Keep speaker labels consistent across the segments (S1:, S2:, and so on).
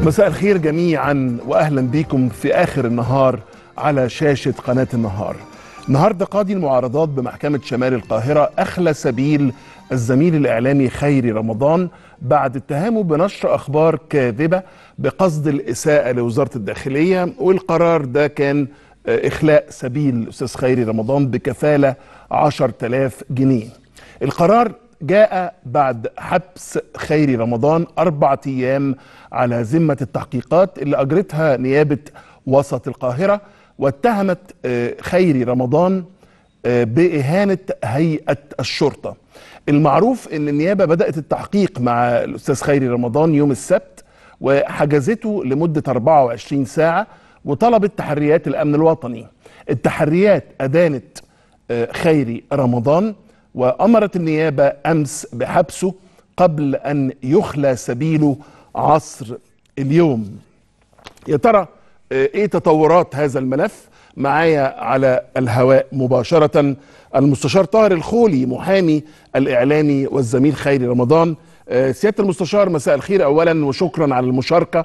S1: مساء الخير جميعا واهلا بكم في اخر النهار على شاشه قناه النهار. النهارده قاضي المعارضات بمحكمه شمال القاهره اخلى سبيل الزميل الاعلامي خيري رمضان بعد اتهامه بنشر اخبار كاذبه بقصد الاساءه لوزاره الداخليه والقرار ده كان اخلاء سبيل الاستاذ خيري رمضان بكفاله 10000 جنيه. القرار جاء بعد حبس خيري رمضان أربعة أيام على ذمة التحقيقات اللي أجرتها نيابة وسط القاهرة واتهمت خيري رمضان بإهانة هيئة الشرطة المعروف أن النيابة بدأت التحقيق مع الأستاذ خيري رمضان يوم السبت وحجزته لمدة 24 ساعة وطلبت تحريات الأمن الوطني التحريات أدانت خيري رمضان وأمرت النيابة أمس بحبسه قبل أن يخلى سبيله عصر اليوم يا ترى إيه تطورات هذا الملف معايا على الهواء مباشرة المستشار طاهر الخولي محامي الإعلامي والزميل خيري رمضان سيادة المستشار مساء الخير أولا وشكرا على المشاركة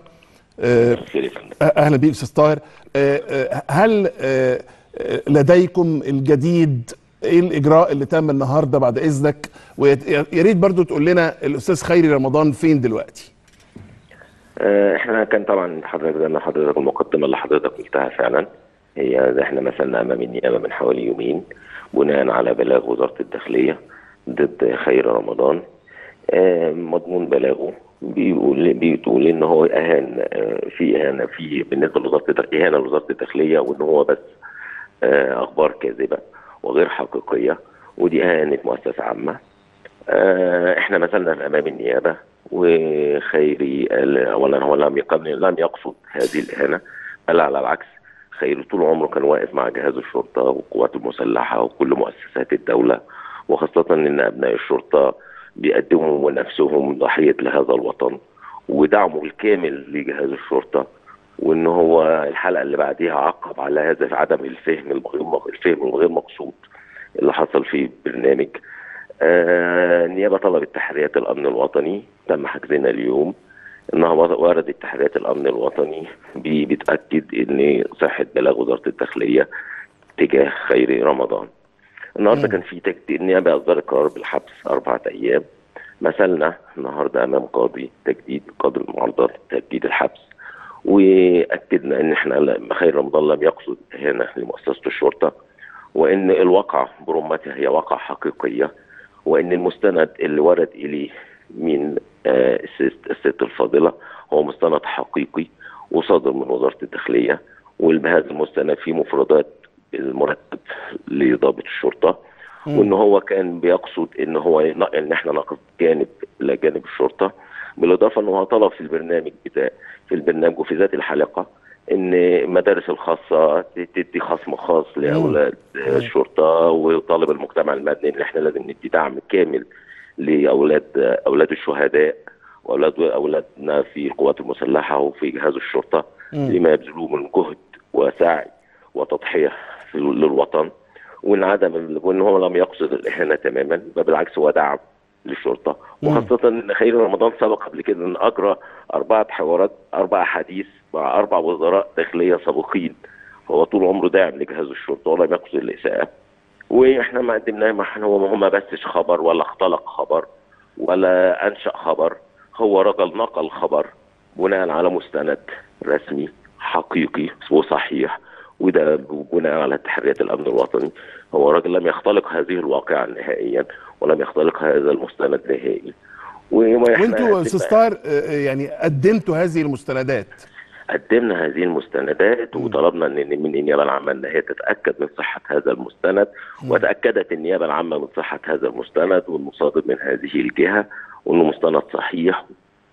S1: أهلا بيك أستاذ طاهر هل لديكم الجديد ايه الاجراء اللي تم النهارده بعد اذنك ويا ريت برضو تقول لنا الاستاذ خيري رمضان فين دلوقتي
S2: احنا كان طبعا حضرتك زي ما حضرتك المقدمه اللي حضرتك قلتها فعلا هي احنا مثلنا امام النيابه من حوالي يومين بناء على بلاغ وزاره الداخليه ضد خيري رمضان مضمون بلاغه بيقول بتقول ان هو اهان في اهانه في بالنسبه لوزاره اهانه لوزاره الداخليه وان هو بس اخبار كاذبه وغير حقيقية ودي إهانة مؤسسة عامة آه احنا مثلنا امام النيابة وخيري اولا هو لم لم يقصد هذه الإهانة بل على العكس خيري طول عمره كان واقف مع جهاز الشرطة والقوات المسلحة وكل مؤسسات الدولة وخاصة ان ابناء الشرطة بيقدموا نفسهم ضحية لهذا الوطن ودعمه الكامل لجهاز الشرطة وان هو الحلقه اللي بعديها عقب على هذا في عدم الفهم الغير الفهم الغير مقصود اللي حصل في البرنامج آه النيابه طلبت تحريات الامن الوطني تم حجزنا اليوم انها وردت تحريات الامن الوطني بتاكد ان صحه بلاغ وزاره الداخليه تجاه خيري رمضان النهارده كان في تجديد النيابه اصدرت قرار بالحبس اربعه ايام مثلنا النهارده امام قاضي تجديد قاضي المعارضات تجديد الحبس واكدنا ان احنا خير رمضان لم يقصد هنا لمؤسسه الشرطه وان الواقعه برمتها هي واقعه حقيقيه وان المستند اللي ورد اليه من الست الفاضله هو مستند حقيقي وصادر من وزاره الداخليه وبهذا المستند فيه مفردات المرتب لضابط الشرطه وان هو كان بيقصد ان هو ان احنا نقصد جانب الى جانب الشرطه بالاضافه ان هو طلب في البرنامج بتاع في البرنامج وفي ذات الحلقه ان المدارس الخاصه تدي خصم خاص لاولاد الشرطه وطالب المجتمع المدني ان احنا لازم ندي دعم كامل لاولاد اولاد الشهداء واولاد اولادنا في القوات المسلحه وفي جهاز الشرطه لما يبذلوه من جهد وسعي وتضحيه للوطن وان عدم وان هو لم يقصد الاهانه تماما بل بالعكس هو دعم للشرطه وخاصه ان خيري رمضان سبق قبل كده ان اجرى اربعه حوارات اربع حديث مع اربع وزراء داخليه سابقين هو طول عمره داعم لجهاز الشرطه ولم يقصد الاساءه واحنا ما قدمناه ما هو ما بسش خبر ولا اختلق خبر ولا انشا خبر هو رجل نقل خبر بناء على مستند رسمي حقيقي وصحيح وده بناء على تحريات الامن الوطني هو راجل لم يختلق هذه الواقعه نهائيا ولم يختلق هذا المستند نهائي
S1: وانتوا استاذ طاهر يعني قدمتوا هذه المستندات
S2: قدمنا هذه المستندات وطلبنا ان من النيابه العامه ان هي تتاكد من صحه هذا المستند وتاكدت النيابه العامه من صحه هذا المستند والمصادر من هذه الجهه وانه مستند صحيح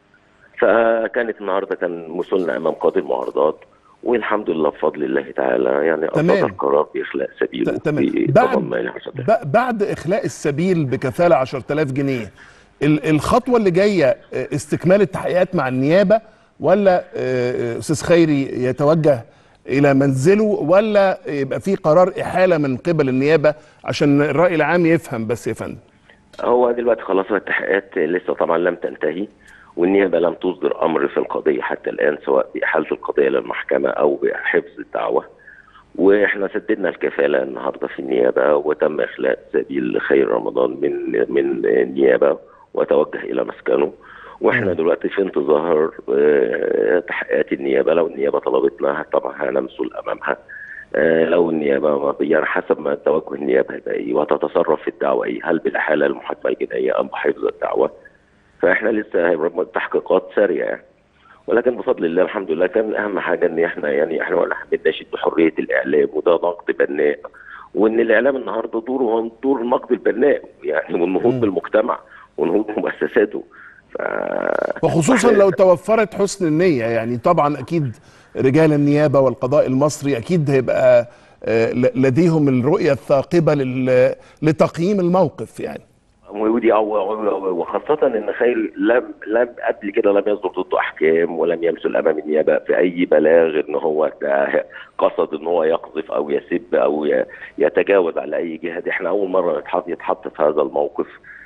S2: فكانت النهارده كان وصلنا امام قاضي المعارضات والحمد لله بفضل الله تعالى يعني اصدر القرار باخلاء سبيله
S1: تمام بعد بعد اخلاء السبيل بكفاله 10000 جنيه الخطوه اللي جايه استكمال التحقيقات مع النيابه ولا استاذ خيري يتوجه الى منزله ولا يبقى في قرار احاله من قبل النيابه عشان الراي العام يفهم بس يا فندم
S2: هو دلوقتي خلاص التحقيقات لسه طبعا لم تنتهي والنيابه لم تصدر امر في القضيه حتى الان سواء باحاله القضيه للمحكمه او بحفظ الدعوه واحنا سددنا الكفاله النهارده في النيابه وتم اخلاء سبيل خير رمضان من من النيابه وتوجه الى مسكنه واحنا دلوقتي في انتظار آه، تحقيقات النيابه لو النيابه طلبتنا طبعا هنمثل امامها آه، لو النيابه يعني حسب ما توجه النيابه هيبقى ايه وتتصرف في الدعوه ايه هل بالاحاله للمحاكمه الجنائيه ام بحفظ الدعوه فاحنا لسه هيبقى تحقيقات ساريه يعني ولكن بفضل الله الحمد لله كان اهم حاجه ان احنا يعني احنا ولا بنناشد بحريه الاعلام وده نقد بناء وان الاعلام النهارده دوره هو دور النقد البناء يعني والنهوض بالمجتمع ونهوض بمؤسساته ف...
S1: وخصوصا لو توفرت حسن النيه يعني طبعا اكيد رجال النيابه والقضاء المصري اكيد هيبقى آه، ل- لديهم الرؤيه الثاقبه لل- لتقييم الموقف يعني
S2: ودي أو أو- وخاصة إن خير لم لم قبل كده لم يصدر ضده أحكام ولم يمثل أمام النيابة في أي بلاغ إن هو ده قصد إن هو يقذف أو يسب أو ي- يتجاوز على أي جهة دي إحنا أول مرة نتحط يتحط في هذا الموقف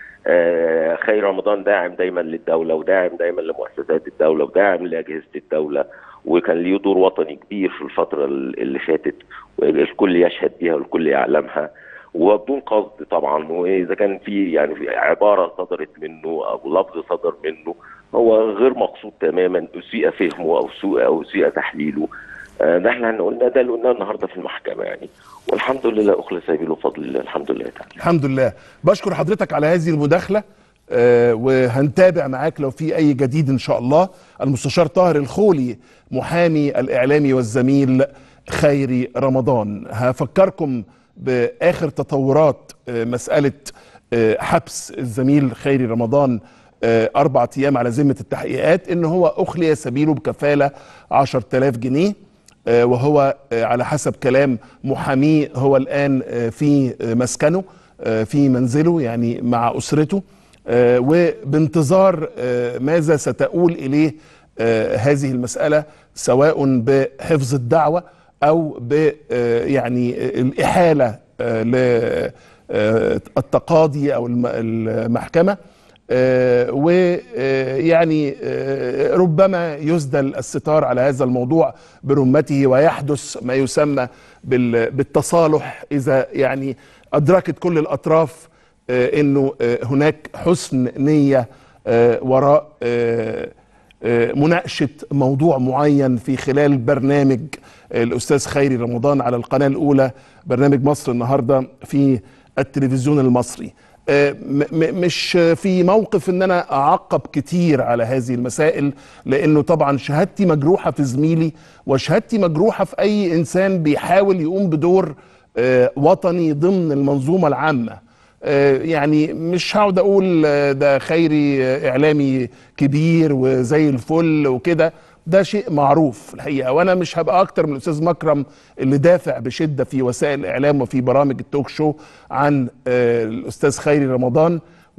S2: آه، خير رمضان داعم دايما للدولة وداعم دايما لمؤسسات الدولة وداعم لأجهزة الدولة وكان ليه دور وطني كبير في الفترة اللي فاتت والكل يشهد بها والكل يعلمها وبدون قصد طبعا واذا كان في يعني في عباره صدرت منه او لفظ صدر منه هو غير مقصود تماما اسيء فهمه او سوء او اسيء تحليله آه، ده احنا قلنا ده اللي قلناه النهارده في المحكمه يعني والحمد لله اخلص سبيله بفضل الله الحمد لله تعالى
S1: الحمد لله بشكر حضرتك على هذه المداخله آه، وهنتابع معاك لو في اي جديد ان شاء الله المستشار طاهر الخولي محامي الاعلامي والزميل خيري رمضان هفكركم باخر تطورات آه، مساله آه، حبس الزميل خيري رمضان آه، أربعة أيام على ذمة التحقيقات إن هو أخلي سبيله بكفالة 10000 جنيه آه، وهو آه، على حسب كلام محاميه هو الآن آه، في آه، مسكنه آه، في منزله يعني مع أسرته آه، وبانتظار آه، ماذا ستؤول إليه آه، هذه المسألة سواء بحفظ الدعوة أو ب آه، يعني الإحالة للتقاضي أو الم- المحكمة ويعني ربما يسدل الستار على هذا الموضوع برمته ويحدث ما يسمى بال- بالتصالح اذا يعني ادركت كل الاطراف آه، انه آه، هناك حسن نيه آه، وراء آه، آه، مناقشه موضوع معين في خلال برنامج الاستاذ خيري رمضان على القناه الاولى برنامج مصر النهارده في التلفزيون المصري آه، م- م- مش في موقف ان انا اعقب كتير على هذه المسائل لانه طبعا شهادتي مجروحه في زميلي وشهادتي مجروحه في اي انسان بيحاول يقوم بدور آه، وطني ضمن المنظومه العامه آه، يعني مش هقعد اقول آه، ده خيري آه، اعلامي كبير وزي الفل وكده ده شيء معروف الحقيقه وانا مش هبقى اكتر من الاستاذ مكرم اللي دافع بشده في وسائل الاعلام وفي برامج التوك شو عن آه، الاستاذ خيري رمضان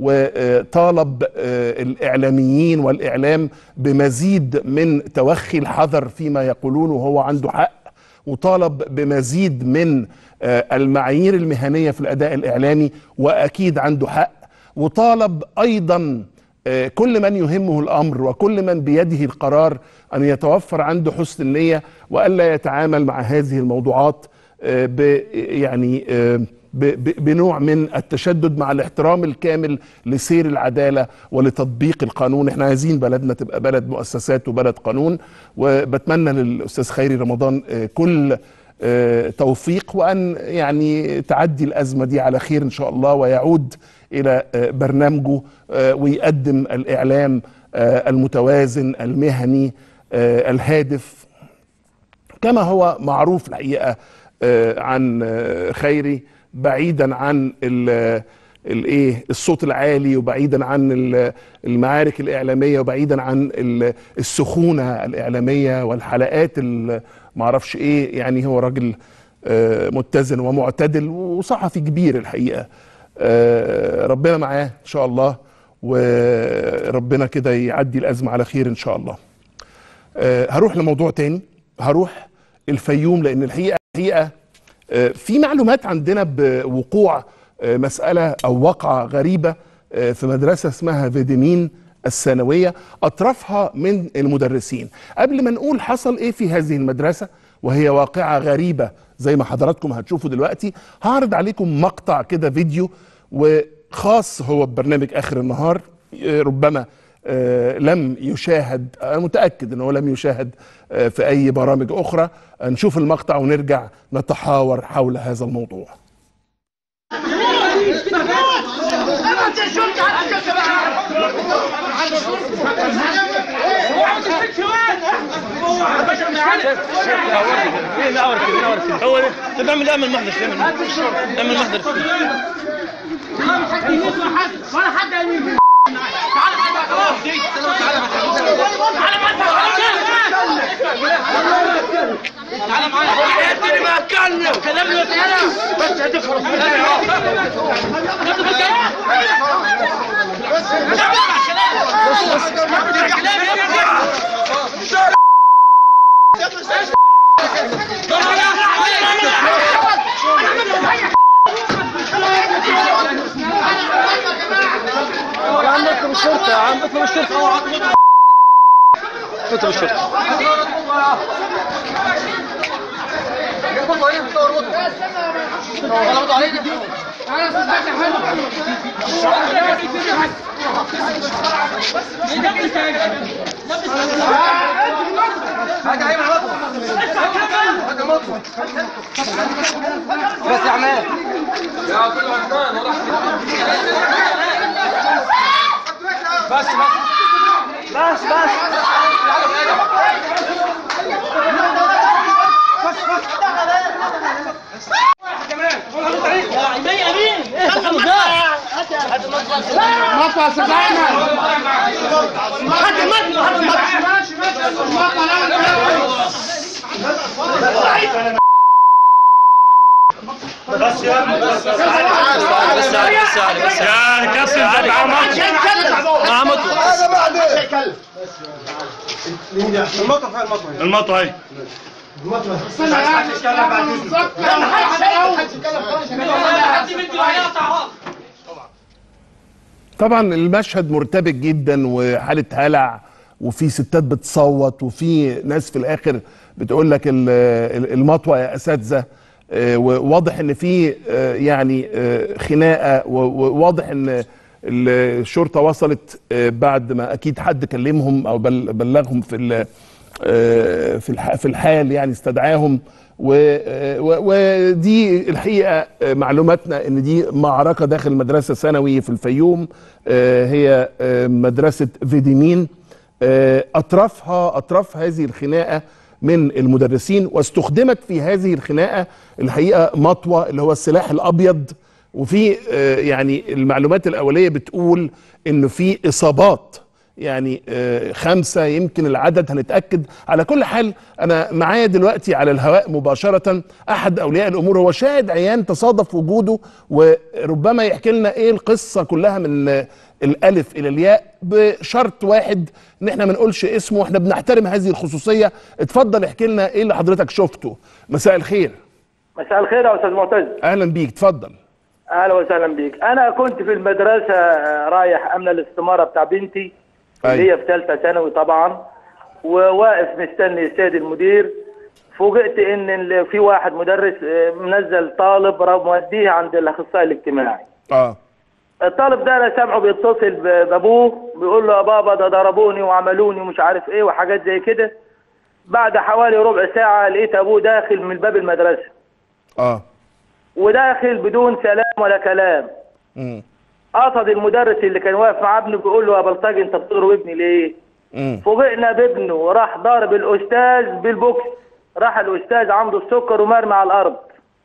S1: وطالب آه، الاعلاميين والاعلام بمزيد من توخي الحذر فيما يقولون وهو عنده حق وطالب بمزيد من آه، المعايير المهنيه في الاداء الاعلامي واكيد عنده حق وطالب ايضا آه، كل من يهمه الامر وكل من بيده القرار ان يتوفر عنده حسن النيه والا يتعامل مع هذه الموضوعات آه، ب يعني آه، ب- ب- بنوع من التشدد مع الاحترام الكامل لسير العداله ولتطبيق القانون احنا عايزين بلدنا تبقى بلد مؤسسات وبلد قانون وبتمنى للاستاذ خيري رمضان آه، كل آه، توفيق وان يعني تعدي الازمه دي على خير ان شاء الله ويعود الى آه، برنامجه آه، ويقدم الاعلام آه، المتوازن المهني آه، الهادف كما هو معروف الحقيقه آه، عن آه، خيري بعيدا عن ال- الايه الصوت العالي وبعيدا عن ال- المعارك الاعلاميه وبعيدا عن ال- السخونه الاعلاميه والحلقات ال- معرفش ايه يعني هو راجل آه، متزن ومعتدل وصحفي كبير الحقيقه آه، ربنا معاه ان شاء الله وربنا كده يعدي الازمه على خير ان شاء الله آه، هروح لموضوع تاني هروح الفيوم لان الحقيقه الحقيقه آه، في معلومات عندنا بوقوع آه، مساله او وقعه غريبه آه، في مدرسه اسمها فيديمين الثانويه اطرافها من المدرسين قبل ما نقول حصل ايه في هذه المدرسه وهي واقعه غريبه زي ما حضراتكم هتشوفوا دلوقتي هعرض عليكم مقطع كده فيديو وخاص هو ببرنامج اخر النهار آه، ربما آه، لم يشاهد انا متاكد انه لم يشاهد آه، في اي برامج اخرى نشوف المقطع ونرجع نتحاور حول هذا الموضوع
S3: هو ده طب اعمل اعمل محضر اعمل اعمل محضر
S4: ولا حد يمين تعال حد خلاص تعال تعال معايا اديني ما اتكلم كلامي انا بس هتفهم
S3: يا عم اطلب الشرطه يا عم اطلب الشرطه اطلب الشرطه بس يا عماد بس بس بس بس
S4: مطلع سبعنا هات المطلع هات المطلع
S3: بس بس بس يا كابتن ده مع مطوة مع مطوة المطوة اهي
S1: طبعا المشهد مرتبك جدا وحاله هلع وفي ستات بتصوت وفي ناس في الاخر بتقول لك ال- ال- المطوه يا اساتذه آه، وواضح ان في آه، يعني آه، خناقه و- وواضح ان الشرطه وصلت آه، بعد ما اكيد حد كلمهم او بل- بلغهم في ال- آه، في الح- في الحال يعني استدعاهم و- آه، و- ودي الحقيقه آه، معلوماتنا ان دي معركه داخل مدرسه ثانوي في الفيوم آه، هي آه، مدرسه فيديمين آه، اطرافها اطراف هذه الخناقه من المدرسين واستخدمت في هذه الخناقه الحقيقه مطوه اللي هو السلاح الابيض وفي آه، يعني المعلومات الاوليه بتقول انه في اصابات يعني آه، خمسه يمكن العدد هنتاكد على كل حال انا معايا دلوقتي على الهواء مباشره احد اولياء الامور هو شاهد عيان تصادف وجوده وربما يحكي لنا ايه القصه كلها من آه، الالف الى الياء بشرط واحد ان احنا ما نقولش اسمه واحنا بنحترم هذه الخصوصيه اتفضل احكي لنا ايه اللي حضرتك شفته مساء الخير
S5: مساء الخير يا استاذ معتز
S1: اهلا بيك اتفضل
S5: اهلا وسهلا بيك انا كنت في المدرسه آه، رايح املى الاستماره بتاع بنتي اللي
S1: أيوة.
S5: هي في ثالثه ثانوي طبعا وواقف مستني السيد المدير فوجئت ان ال- في واحد مدرس آه، منزل طالب را- موديه عند الاخصائي الاجتماعي
S1: اه
S5: الطالب ده انا سامعه بيتصل ب- بابوه بيقول له يا بابا ده ضربوني وعملوني ومش عارف ايه وحاجات زي كده بعد حوالي ربع ساعه لقيت ابوه داخل من باب المدرسه
S1: اه
S5: وداخل بدون سلام ولا كلام
S1: امم
S5: قصد المدرس اللي كان واقف مع ابنه بيقول له يا بلطجي انت بتضرب ابني ليه؟
S1: امم
S5: فوجئنا بابنه وراح ضارب الاستاذ بالبوكس راح الاستاذ عنده السكر ومرمي على الارض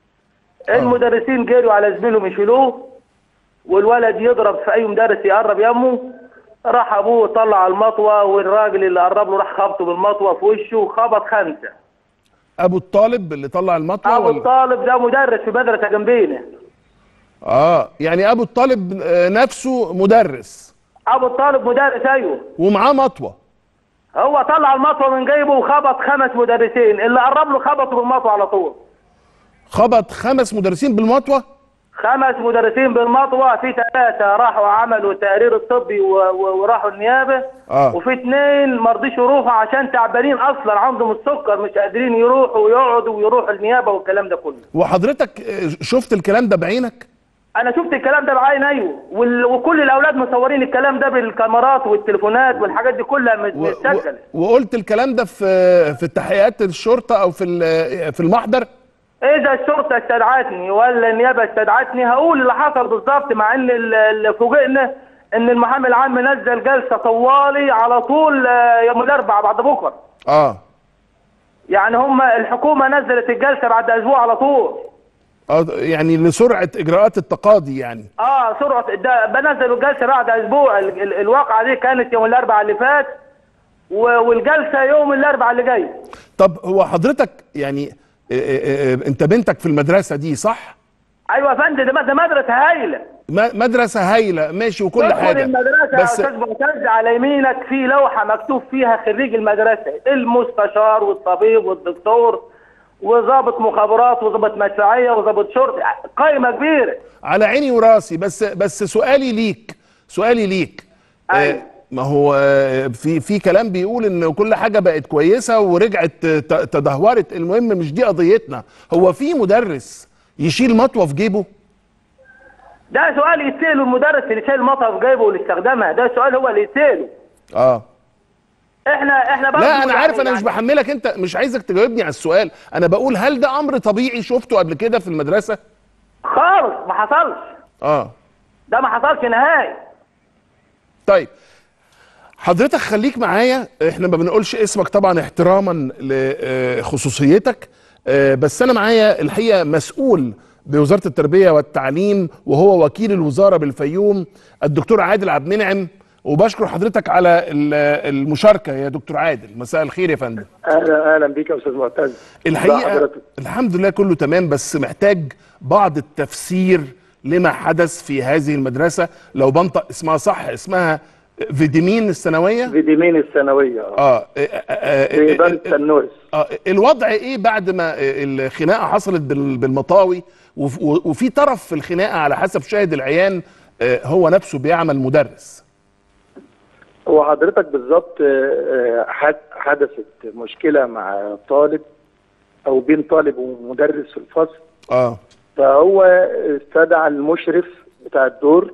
S5: المدرسين جروا على زميلهم يشيلوه والولد يضرب في اي مدرس يقرب يمه راح ابوه طلع المطوه والراجل اللي قرب له راح خبطه بالمطوه في وشه خبط خمسه
S1: ابو الطالب اللي طلع المطوه
S5: ابو
S1: ولا
S5: الطالب ده مدرس في مدرسه جنبينا
S1: اه يعني ابو الطالب آه، نفسه مدرس
S5: ابو الطالب مدرس ايوه
S1: ومعاه مطوه
S5: هو طلع المطوه من جيبه وخبط خمس مدرسين اللي قرب له خبطه بالمطوه على طول
S1: خبط خمس مدرسين بالمطوه
S5: خمس مدرسين بالمطوة في ثلاثة راحوا عملوا تقرير الطبي و- و- وراحوا النيابة
S1: آه.
S5: وفي اثنين ما رضيش يروحوا عشان تعبانين اصلا عندهم السكر مش قادرين يروحوا ويقعدوا ويروحوا النيابة والكلام ده كله
S1: وحضرتك آه، شفت الكلام ده بعينك
S5: انا شفت الكلام ده بعين ايوه وال- وكل الاولاد مصورين الكلام ده بالكاميرات والتليفونات والحاجات دي كلها مت-
S1: و- و-
S5: متسجله
S1: وقلت الكلام ده في في التحقيقات الشرطه او في ال- في المحضر
S5: اذا الشرطه استدعتني ولا النيابه استدعتني هقول اللي حصل بالظبط مع ان ال- اللي فوجئنا ان المحامي العام نزل جلسه طوالي على طول آه، يوم الاربعاء بعد بكره
S1: اه
S5: يعني هم الحكومه نزلت الجلسه بعد اسبوع على طول
S1: اه يعني لسرعه اجراءات التقاضي يعني
S5: اه سرعه ده بنزلوا الجلسه بعد اسبوع ال- ال- الواقعه دي كانت يوم الاربعاء اللي فات و- والجلسه يوم الاربعاء اللي جاي
S1: طب هو حضرتك يعني آه، آه، آه، انت بنتك في المدرسه دي صح
S5: ايوه يا فندم ده ده مدرسه هايله
S1: م- مدرسه هايله ماشي وكل
S5: تدخل
S1: حاجه
S5: المدرسة يا
S1: بس
S5: أستاذ معتز على يمينك في لوحة مكتوب فيها خريج المدرسة المستشار والطبيب والدكتور وضابط مخابرات وضابط مدفعية وضابط شرطة قائمة كبيرة
S1: على عيني وراسي بس بس سؤالي ليك سؤالي ليك
S5: أيوة.
S1: ما هو آه، في في كلام بيقول ان كل حاجه بقت كويسه ورجعت ت- تدهورت المهم مش دي قضيتنا هو في مدرس يشيل مطوه في جيبه
S5: ده سؤال يتسأله المدرس اللي شايل مطر في جيبه واللي استخدمها ده سؤال هو اللي يتسأله
S1: اه
S5: احنا احنا برضه
S1: لا انا عارف
S5: يعني-
S1: انا مش بحملك انت مش عايزك تجاوبني على السؤال انا بقول هل ده امر طبيعي شفته قبل كده في المدرسه
S5: خالص ما حصلش
S1: اه
S5: ده ما حصلش نهائي
S1: طيب حضرتك خليك معايا احنا ما بنقولش اسمك طبعا احتراما لخصوصيتك آه، بس انا معايا الحقيقه مسؤول بوزاره التربيه والتعليم وهو وكيل الوزاره بالفيوم الدكتور عادل عبد المنعم وبشكر حضرتك على ال- المشاركه يا دكتور عادل مساء الخير يا فندم
S6: اهلا اهلا بيك يا استاذ معتز ازي
S1: الحقيقه
S6: حضرتك؟
S1: الحمد لله كله تمام بس محتاج بعض التفسير لما حدث في هذه المدرسه لو بنطق اسمها صح اسمها فيديمين الثانويه
S6: فيديمين الثانويه اه
S1: اه آه، آه،
S6: في
S1: آه،
S6: بنك
S1: آه،
S6: تنورس
S1: آه، الوضع ايه بعد ما الخناقه حصلت بال- بالمطاوي وف- وفي طرف في الخناقه على حسب شاهد العيان آه، هو نفسه بيعمل مدرس
S6: هو حضرتك بالظبط آه، آه، حد- حدثت مشكله مع طالب او بين طالب ومدرس في الفصل
S1: اه
S6: فهو استدعى المشرف بتاع الدور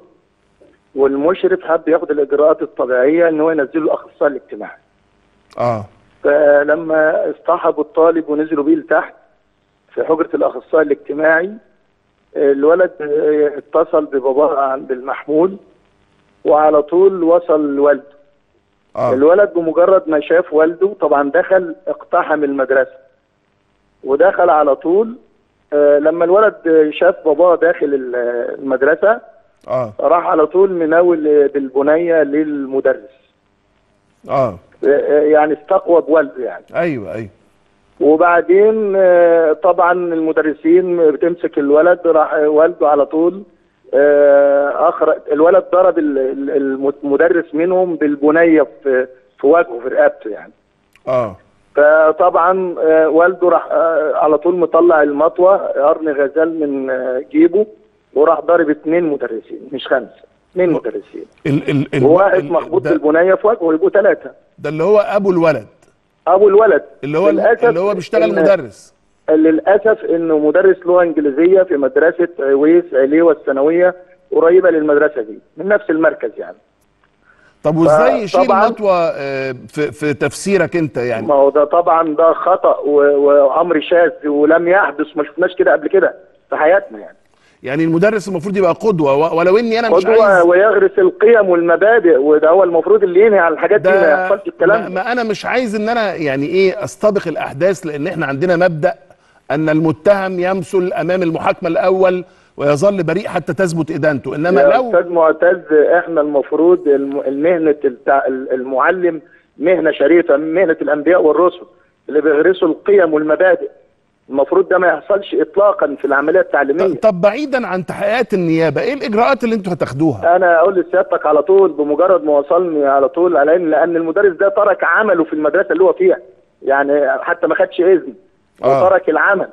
S6: والمشرف حب ياخد الاجراءات الطبيعيه ان هو ينزله الاخصائي الاجتماعي
S1: اه
S6: فلما اصطحبوا الطالب ونزلوا بيه لتحت في حجرة الأخصائي الاجتماعي الولد اه، اتصل بباباه عند المحمول وعلى طول وصل لوالده
S1: اه
S6: الولد بمجرد ما شاف والده طبعا دخل اقتحم المدرسة ودخل على طول اه، لما الولد شاف باباه داخل ال- المدرسة
S1: اه
S6: راح على طول مناول بالبنية للمدرس
S1: اه
S6: اه، يعني استقوى بوالده يعني
S1: ايوه ايوه
S6: وبعدين آه، طبعا المدرسين بتمسك الولد راح والده على طول آه، اخرج الولد ضرب ال- ال- المدرس منهم بالبنيه في في وجهه في رقبته يعني
S1: اه
S6: فطبعا آه، والده راح آه، على طول مطلع المطوه قرن غزال من آه، جيبه وراح ضارب اثنين مدرسين مش خمسه اثنين مدرسين
S1: ال ال ال
S6: وواحد
S1: ال-
S6: مخبوط
S1: ده,
S6: بالبنيه في وجهه يبقوا ثلاثه
S1: ده اللي هو ابو الولد
S6: ابو الولد
S1: اللي هو
S6: للأسف
S1: اللي هو بيشتغل
S6: إن-
S1: مدرس
S6: للاسف انه مدرس لغه انجليزيه في مدرسه عويس عليوه الثانويه قريبه للمدرسه دي من نفس المركز يعني
S1: طب وازاي يشيل
S6: طبعاً-
S1: مطوه آه، في في تفسيرك انت يعني
S6: ما هو ده طبعا ده خطا و- وامر شاذ ولم يحدث ما شفناش كده قبل كده في حياتنا يعني
S1: يعني المدرس المفروض يبقى قدوه و- ولو اني انا مش
S6: قدوه
S1: عايز
S6: ويغرس القيم والمبادئ وده هو المفروض اللي ينهي على الحاجات دي ما
S1: ده
S6: يحصلش
S1: ما,
S6: الكلام ده
S1: ما انا مش عايز ان انا يعني ايه استبق الاحداث لان احنا عندنا مبدا ان المتهم يمثل امام المحاكمه الاول ويظل بريء حتى تثبت ادانته انما
S6: يا
S1: لو
S6: استاذ معتز احنا المفروض الم- المهنه التع- المعلم مهنه شريفه مهنه الانبياء والرسل اللي بيغرسوا القيم والمبادئ المفروض ده ما يحصلش اطلاقا في العمليه التعليميه
S1: طب بعيدا عن تحقيقات النيابه ايه الاجراءات اللي انتوا هتاخدوها
S6: انا اقول لسيادتك على طول بمجرد ما وصلني على طول على ان لان المدرس ده ترك عمله في المدرسه اللي هو فيها يعني حتى ما خدش اذن
S1: آه.
S6: وترك العمل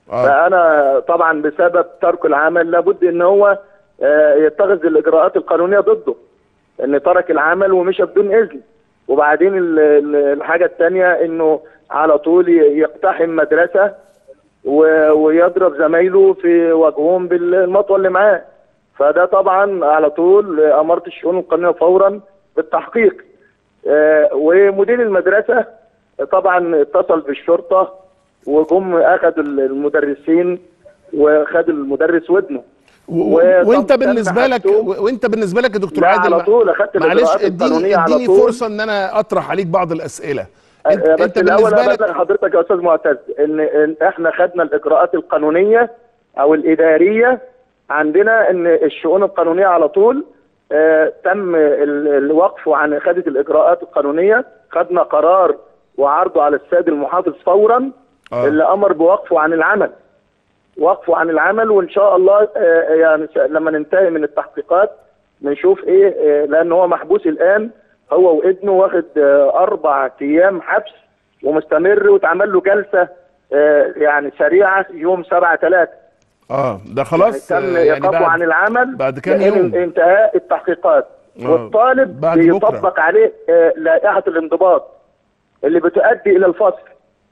S1: آه.
S6: فانا طبعا بسبب ترك العمل لابد ان هو آه، يتخذ الاجراءات القانونيه ضده ان ترك العمل ومشى بدون اذن وبعدين ال- ال- الحاجه الثانيه انه على طول ي- يقتحم مدرسه و- ويضرب زمايله في وجههم بالمطوه اللي معاه فده طبعا على طول امرت الشؤون القانونيه فورا بالتحقيق آه، ومدير المدرسه طبعا اتصل بالشرطه وجم اخذوا المدرسين وخد المدرس ودنه
S1: و-
S6: وطب
S1: وانت
S6: تم
S1: بالنسبه لك
S6: حاجته.
S1: و- وانت بالنسبه لك يا دكتور
S6: لا،
S1: عادل
S6: على طول أخدت
S1: معلش
S6: الإجراءات
S1: اديني
S6: القانونية على
S1: اديني
S6: طول.
S1: فرصه ان انا اطرح عليك بعض الاسئله انت,
S6: آه، بس
S1: انت
S6: الاول
S1: بالنسبه
S6: ابلغ
S1: لك
S6: حضرتك يا استاذ معتز ان إن احنا خدنا الاجراءات القانونيه او الاداريه عندنا ان الشؤون القانونيه على طول آه تم ال- الوقف عن خدت الاجراءات القانونيه خدنا قرار وعرضه على السيد المحافظ فورا
S1: آه.
S6: اللي امر بوقفه عن العمل وقفه عن العمل وان شاء الله آه، يعني س- لما ننتهي من التحقيقات نشوف ايه آه، لان هو محبوس الان هو وابنه واخد آه، اربع ايام حبس ومستمر واتعمل له جلسه آه، يعني سريعه يوم 7 3
S1: اه ده خلاص
S6: تم
S1: آه، يعني
S6: ايقافه عن
S1: بعد
S6: العمل
S1: بعد كام
S6: لأن
S1: يوم؟
S6: انتهاء التحقيقات
S1: آه،
S6: والطالب
S1: بعد بكرة.
S6: بيطبق عليه آه، لائحه الانضباط اللي بتؤدي الى الفصل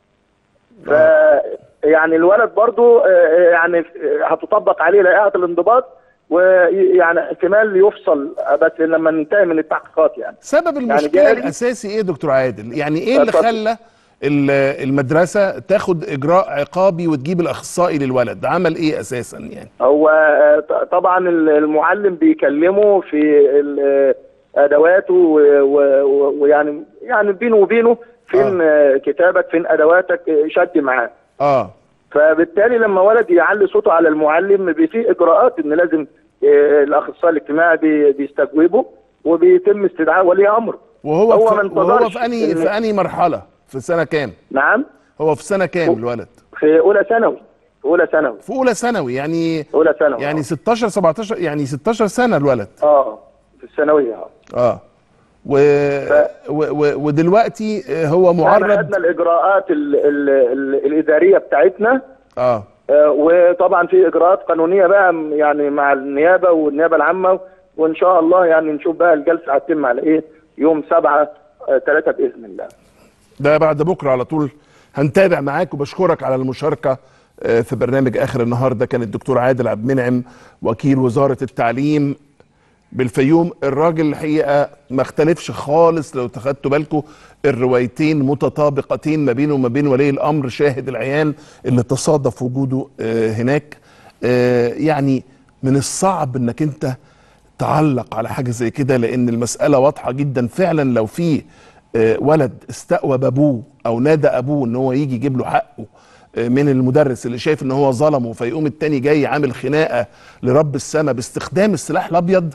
S6: ف يعني الولد برضو آه، يعني هتطبق عليه لائحه الانضباط ويعني احتمال يفصل بس لما ننتهي من التحقيقات يعني
S1: سبب المشكله
S6: جاري.
S1: الاساسي ايه يا دكتور عادل يعني ايه اللي
S6: اتفضل.
S1: خلى ال- المدرسه تاخد اجراء عقابي وتجيب الاخصائي للولد عمل ايه اساسا يعني
S6: هو آه، ط- طبعا المعلم بيكلمه في ال- آه، ادواته و- و- و- ويعني يعني بينه وبينه فين آه. كتابك فين ادواتك آه، شد معاه
S1: اه
S6: فبالتالي لما ولد يعلي صوته على المعلم بي- في اجراءات ان لازم آه، الاخصائي الاجتماعي بي- بيستجوبه وبيتم استدعاء ولي امر
S1: وهو
S6: هو
S1: في
S6: ما
S1: وهو
S6: انتظرش
S1: في انهي
S6: إن-
S1: في انهي مرحله في سنه كام
S6: نعم
S1: هو في سنه كام الولد
S6: في اولى ثانوي في اولى ثانوي
S1: في اولى ثانوي يعني
S6: اولى ثانوي
S1: يعني
S6: آه.
S1: 16 17 يعني 16 سنه الولد
S6: اه في الثانويه اه
S1: اه و... و... و... ودلوقتي آه، هو
S6: احنا
S1: معرض
S6: خدنا الاجراءات ال ال ال الاداريه بتاعتنا
S1: اه
S6: آه، وطبعا في اجراءات قانونيه بقى م- يعني مع النيابه والنيابه العامه وان شاء الله يعني نشوف بقى الجلسه هتتم على ايه يوم 7 3 باذن الله
S1: ده بعد بكره على طول هنتابع معاك وبشكرك على المشاركه آه، في برنامج اخر النهار ده كان الدكتور عادل عبد المنعم وكيل وزاره التعليم بالفيوم الراجل الحقيقه ما اختلفش خالص لو تاخدتوا بالكم الروايتين متطابقتين ما بينه وما بين ولي الامر شاهد العيان اللي تصادف وجوده آه، هناك آه، يعني من الصعب انك انت تعلق على حاجه زي كده لان المساله واضحه جدا فعلا لو في آه، ولد استقوى بابوه او نادى ابوه ان هو يجي يجيب له حقه آه، من المدرس اللي شايف ان هو ظلمه فيقوم التاني جاي عامل خناقه لرب السماء باستخدام السلاح الابيض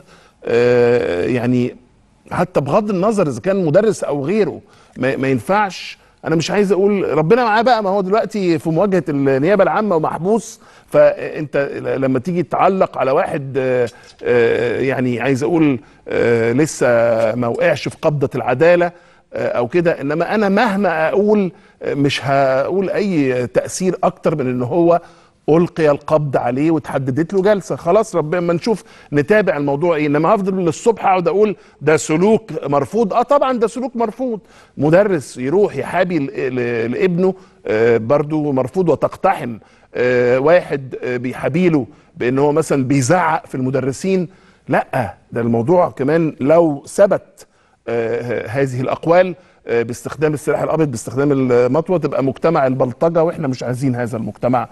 S1: آه، يعني حتى بغض النظر اذا كان مدرس او غيره ما, ما ينفعش انا مش عايز اقول ربنا معاه بقى ما هو دلوقتي في مواجهه النيابه العامه ومحبوس فانت لما تيجي تعلق على واحد آه، آه، يعني عايز اقول آه، لسه ما وقعش في قبضه العداله آه، او كده انما انا مهما اقول آه، مش هقول اي تاثير اكتر من ان هو القي القبض عليه وتحددت له جلسه خلاص ربنا ما نشوف نتابع الموضوع ايه انما هفضل للصبح اقعد اقول ده سلوك مرفوض اه طبعا ده سلوك مرفوض مدرس يروح يحابي ل- ل- لابنه آه، برضو مرفوض وتقتحم آه، واحد آه، بيحابيله بان هو مثلا بيزعق في المدرسين لا ده الموضوع كمان لو ثبت آه، هذه الاقوال آه، باستخدام السلاح الابيض باستخدام المطوه تبقى مجتمع البلطجه واحنا مش عايزين هذا المجتمع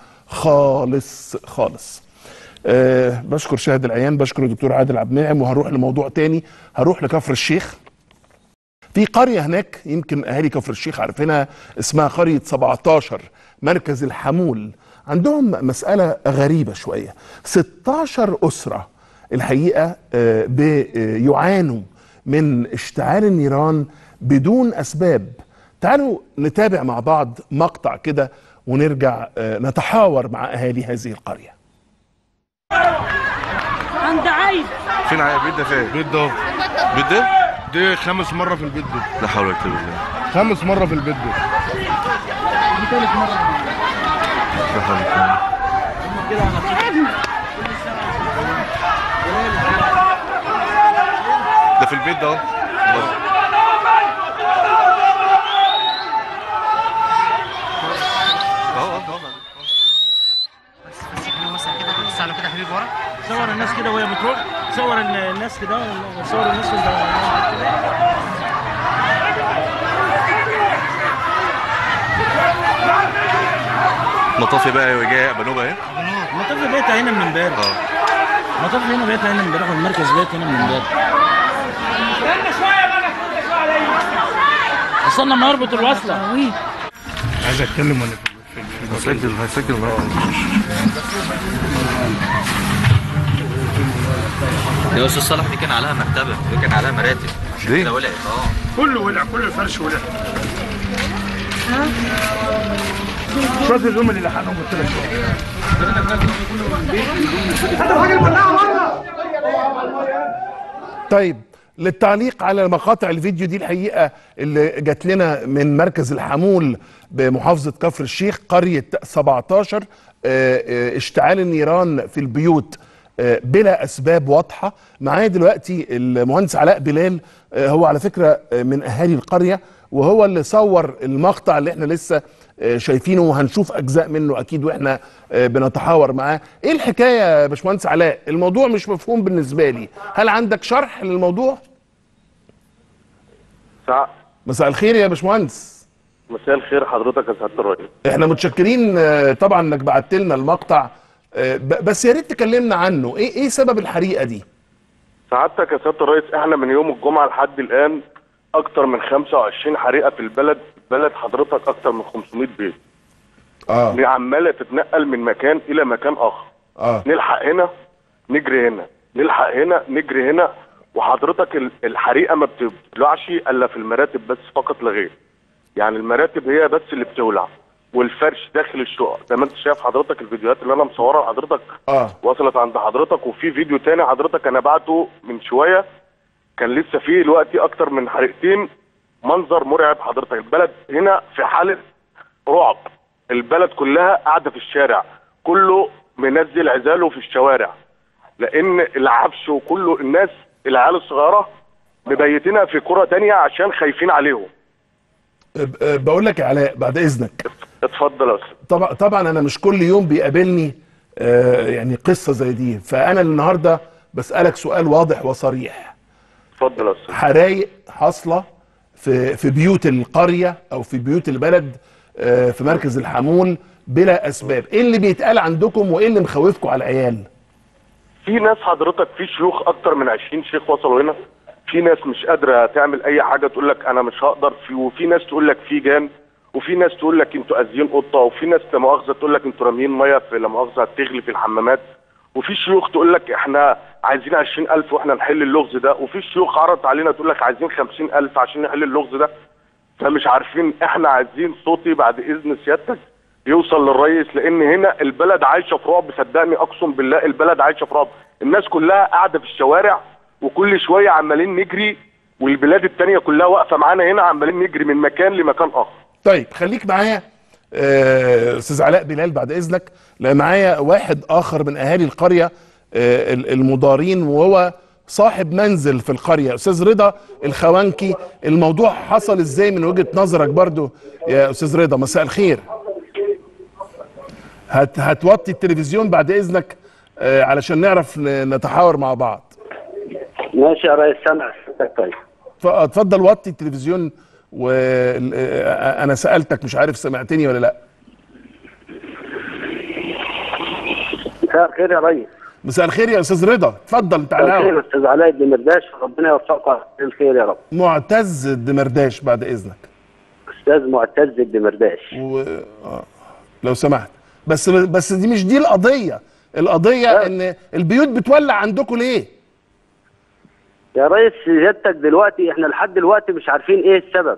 S1: خالص خالص أه بشكر شاهد العيان بشكر الدكتور عادل عبد المنعم وهروح لموضوع تاني هروح لكفر الشيخ في قرية هناك يمكن أهالي كفر الشيخ عارفينها اسمها قرية 17 مركز الحمول عندهم مسألة غريبة شوية 16 أسرة الحقيقة آه، بيعانوا من اشتعال النيران بدون أسباب تعالوا نتابع مع بعض مقطع كده ونرجع آه، نتحاور مع أهالي هذه القرية
S4: عند عيد
S7: فين عيب بيت ده فين؟
S8: البيت ده
S7: بيت ده؟
S8: دي خامس مرة في البيت ده
S7: لا حول ولا قوة الا بالله
S8: خامس مرة في البيت ده
S7: ده في البيت ده اهو اهو اهو اهو
S3: صور الناس كده وهي بتروح صور ال- الناس كده صور الناس وانت
S7: مطافي بقى جاي بنوبه اهي
S3: مطاف بيتها هنا من امبارح
S7: اه
S3: مطاف هنا بيتها هنا من امبارح والمركز بيت هنا من امبارح استنى ما يربط الوصله
S8: عايز اتكلم ولا
S7: هسجل هسجل
S9: يا استاذ صالح دي كان عليها مرتبه دي كان عليها مراتب
S7: دي
S9: ده ولعت اه
S8: كله ولع كل الفرش ولع شوية اليوم اللي لحقهم قلت لك
S1: طيب للتعليق على مقاطع الفيديو دي الحقيقه اللي جات لنا من مركز الحمول بمحافظه كفر الشيخ قريه 17 آه، آه، اشتعال النيران في البيوت آه، بلا اسباب واضحه معايا دلوقتي المهندس علاء بلال آه، هو على فكره آه، من اهالي القريه وهو اللي صور المقطع اللي احنا لسه آه، شايفينه وهنشوف اجزاء منه اكيد واحنا آه، بنتحاور معاه ايه الحكايه يا باشمهندس علاء الموضوع مش مفهوم بالنسبه لي هل عندك شرح للموضوع
S6: سع-
S1: مساء الخير يا باشمهندس
S6: مساء الخير حضرتك يا سعاده الرئيس
S1: احنا متشكرين آه، طبعا انك بعت لنا المقطع آه، ب- بس يا ريت تكلمنا عنه ايه ايه سبب الحريقه دي
S6: سعادتك يا سياده الرئيس احنا من يوم الجمعه لحد الان اكتر من 25 حريقه في البلد بلد حضرتك اكتر من 500 بيت
S1: اه
S6: عماله تتنقل من مكان الى مكان اخر
S1: اه
S6: نلحق هنا نجري هنا نلحق هنا نجري هنا وحضرتك ال- الحريقه ما بتولعش الا في المراتب بس فقط لا غير يعني المراتب هي بس اللي بتولع والفرش داخل الشقق زي ما انت شايف حضرتك الفيديوهات اللي انا مصورها لحضرتك
S1: اه
S6: وصلت عند حضرتك وفي فيديو تاني حضرتك انا بعته من شويه كان لسه فيه دلوقتي اكتر من حريقتين منظر مرعب حضرتك البلد هنا في حاله رعب البلد كلها قاعده في الشارع كله منزل عزاله في الشوارع لان العفش وكله الناس العيال الصغيره مبيتينها في كرة تانية عشان خايفين عليهم
S1: ب- آه، بقول لك يا علاء بعد اذنك
S6: اتفضل يا استاذ
S1: طبعا طبعا انا مش كل يوم بيقابلني آه، يعني قصه زي دي فانا النهارده بسالك سؤال واضح وصريح
S6: اتفضل يا استاذ
S1: حرايق حاصله في في بيوت القريه او في بيوت البلد آه، في مركز الحمول بلا اسباب ايه اللي بيتقال عندكم وايه اللي مخوفكم على العيال
S6: في ناس حضرتك في شيوخ اكتر من 20 شيخ وصلوا هنا في ناس مش قادره تعمل اي حاجه تقول لك انا مش هقدر في وفي ناس تقول لك في جان وفي ناس تقول لك انتوا قازيين قطه وفي ناس لا مؤاخذه تقول لك انتوا راميين ميه في لا مؤاخذه تغلي في الحمامات وفي شيوخ تقول لك احنا عايزين 20000 واحنا نحل اللغز ده وفي شيوخ عرضت علينا تقول لك عايزين 50000 عشان نحل اللغز ده فمش عارفين احنا عايزين صوتي بعد اذن سيادتك يوصل للرئيس لان هنا البلد عايشه في رعب صدقني اقسم بالله البلد عايشه في رعب الناس كلها قاعده في الشوارع وكل شويه عمالين نجري والبلاد التانية كلها واقفه معانا هنا عمالين نجري من مكان لمكان اخر
S1: طيب خليك معايا آه، استاذ علاء بلال بعد اذنك لان معايا واحد اخر من اهالي القريه آه، ال- المضارين وهو صاحب منزل في القريه استاذ رضا الخوانكي الموضوع حصل ازاي من وجهه نظرك برضو يا استاذ رضا مساء الخير هت هتوطي التلفزيون بعد اذنك آه، علشان نعرف ن- نتحاور مع بعض
S5: ماشي يا ريس سامع حضرتك طيب
S1: ف- اتفضل وطي التلفزيون وانا سالتك مش عارف سمعتني ولا لا
S5: مساء الخير يا ريس
S1: مساء الخير يا استاذ رضا اتفضل انت
S5: مساء
S1: على
S5: الخير
S1: الهوا.
S5: يا استاذ علاء بن مرداش ربنا يوفقك على الخير يا رب
S1: معتز الدمرداش بعد اذنك
S5: استاذ معتز بن مرداش
S1: و... آه. لو سمحت بس بس دي مش دي القضيه القضيه ان البيوت بتولع عندكم ليه
S5: يا ريس سيادتك دلوقتي احنا لحد دلوقتي مش عارفين ايه السبب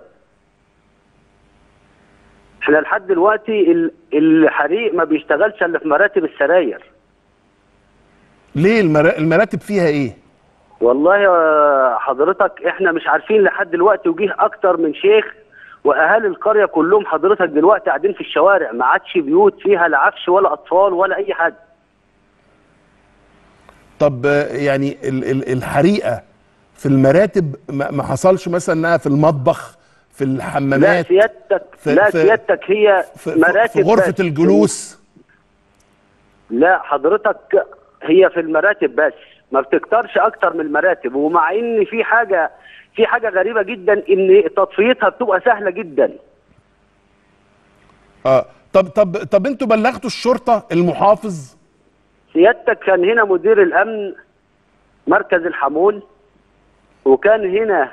S5: احنا لحد دلوقتي ال- الحريق ما بيشتغلش الا في مراتب السراير
S1: ليه المرا... المراتب فيها ايه
S5: والله يا حضرتك احنا مش عارفين لحد دلوقتي وجيه اكتر من شيخ
S10: واهالي القريه كلهم حضرتك دلوقتي قاعدين في الشوارع ما عادش بيوت فيها لا عفش ولا اطفال ولا اي حاجه
S1: طب آه، يعني ال- ال- الحريقه في المراتب ما ما حصلش مثلا انها في المطبخ في
S10: لا
S1: الحمامات
S10: سيادتك
S1: في-
S10: لا
S1: في-
S10: سيادتك هي
S1: في,
S10: مراتب
S1: في غرفه
S10: بس.
S1: الجلوس
S10: لا حضرتك هي في المراتب بس ما بتكترش اكتر من المراتب ومع ان في حاجه في حاجه غريبه جدا ان تطفيتها بتبقى سهله جدا
S1: اه طب طب طب انتوا بلغتوا الشرطه المحافظ
S10: سيادتك كان هنا مدير الامن مركز الحمول وكان هنا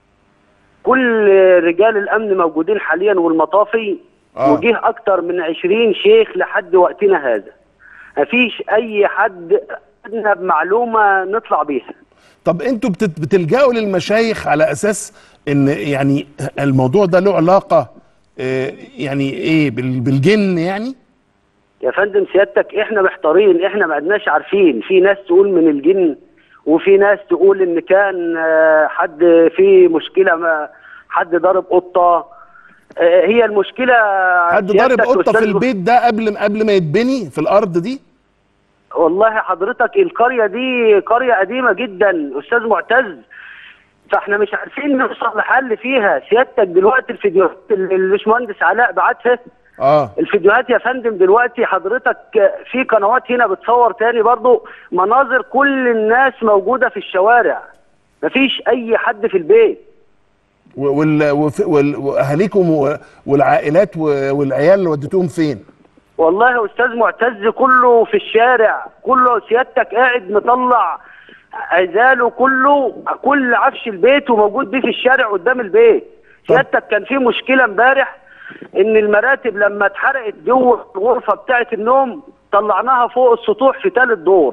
S10: كل رجال الامن موجودين حاليا والمطافي
S1: آه.
S10: وجه اكتر من 20 شيخ لحد وقتنا هذا مفيش اي حد ادنى بمعلومه نطلع بيها
S1: طب انتوا بتت- بتلجأوا للمشايخ على اساس ان يعني الموضوع ده له علاقه آه، يعني ايه بال- بالجن يعني
S10: يا فندم سيادتك احنا محتارين احنا ما عدناش عارفين في ناس تقول من الجن وفي ناس تقول ان كان آه، حد في مشكله ما حد ضارب قطه آه، هي المشكله
S1: حد ضارب
S10: سيادتك
S1: قطه في
S10: أستاذ
S1: البيت ده قبل قبل ما يتبني في الارض دي
S10: والله حضرتك القريه دي قريه قديمه جدا استاذ معتز فاحنا مش عارفين نوصل لحل فيها سيادتك دلوقتي الفيديوهات اللي الباشمهندس علاء بعتها
S1: اه
S10: الفيديوهات يا فندم دلوقتي حضرتك في قنوات هنا بتصور تاني برضو مناظر كل الناس موجودة في الشوارع مفيش أي حد في البيت
S1: و- وال- وف- وال- واهاليكم و- والعائلات و- والعيال اللي وديتوهم فين
S10: والله يا أستاذ معتز كله في الشارع كله سيادتك قاعد مطلع عزاله كله كل عفش البيت وموجود بيه في الشارع قدام البيت سيادتك كان في مشكلة امبارح ان المراتب لما اتحرقت جوه الغرفة بتاعة النوم طلعناها فوق السطوح في ثالث دور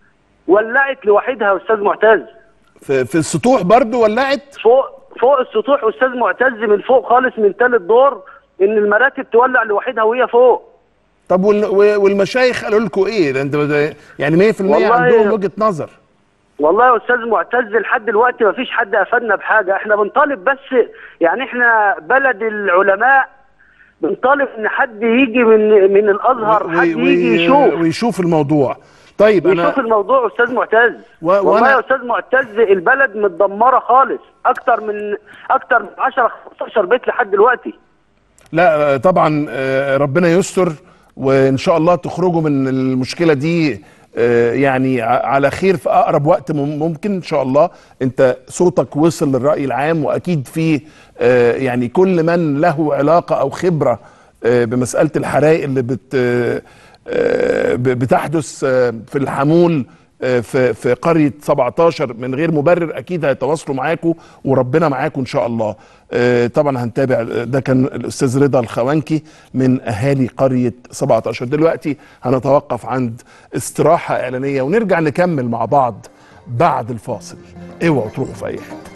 S10: ولعت لوحدها يا استاذ معتز
S1: في, في السطوح برضو ولعت
S10: فوق فوق السطوح استاذ معتز من فوق خالص من ثالث دور ان المراتب تولع لوحدها وهي فوق
S1: طب وال- و- والمشايخ قالوا لكم ايه ده انت ده- يعني 100%
S10: والله-
S1: عندهم وجهه نظر
S10: والله يا استاذ معتز لحد دلوقتي ما فيش حد افادنا بحاجه احنا بنطالب بس يعني احنا بلد العلماء بنطالب ان حد يجي من من الازهر
S1: و-
S10: حد
S1: و-
S10: يجي يشوف
S1: ويشوف الموضوع طيب انا
S10: يشوف الموضوع يا استاذ معتز
S1: و-
S10: والله
S1: وأنا-
S10: يا استاذ معتز البلد متدمره خالص اكتر من اكتر من 10 15 بيت لحد دلوقتي
S1: لا آه، طبعا آه، ربنا يستر وان شاء الله تخرجوا من المشكله دي آه، يعني ع- على خير في اقرب وقت مم- ممكن ان شاء الله انت صوتك وصل للراي العام واكيد في آه، يعني كل من له علاقه او خبره آه، بمساله الحرائق اللي بت آه، آه، ب- بتحدث آه، في الحمول آه، في في قريه 17 من غير مبرر اكيد هيتواصلوا معاكم وربنا معاكم ان شاء الله آه، طبعا هنتابع ده كان الاستاذ رضا الخوانكي من اهالي قريه 17 دلوقتي هنتوقف عند استراحه اعلانيه ونرجع نكمل مع بعض بعد الفاصل اوعوا تروحوا في اي حته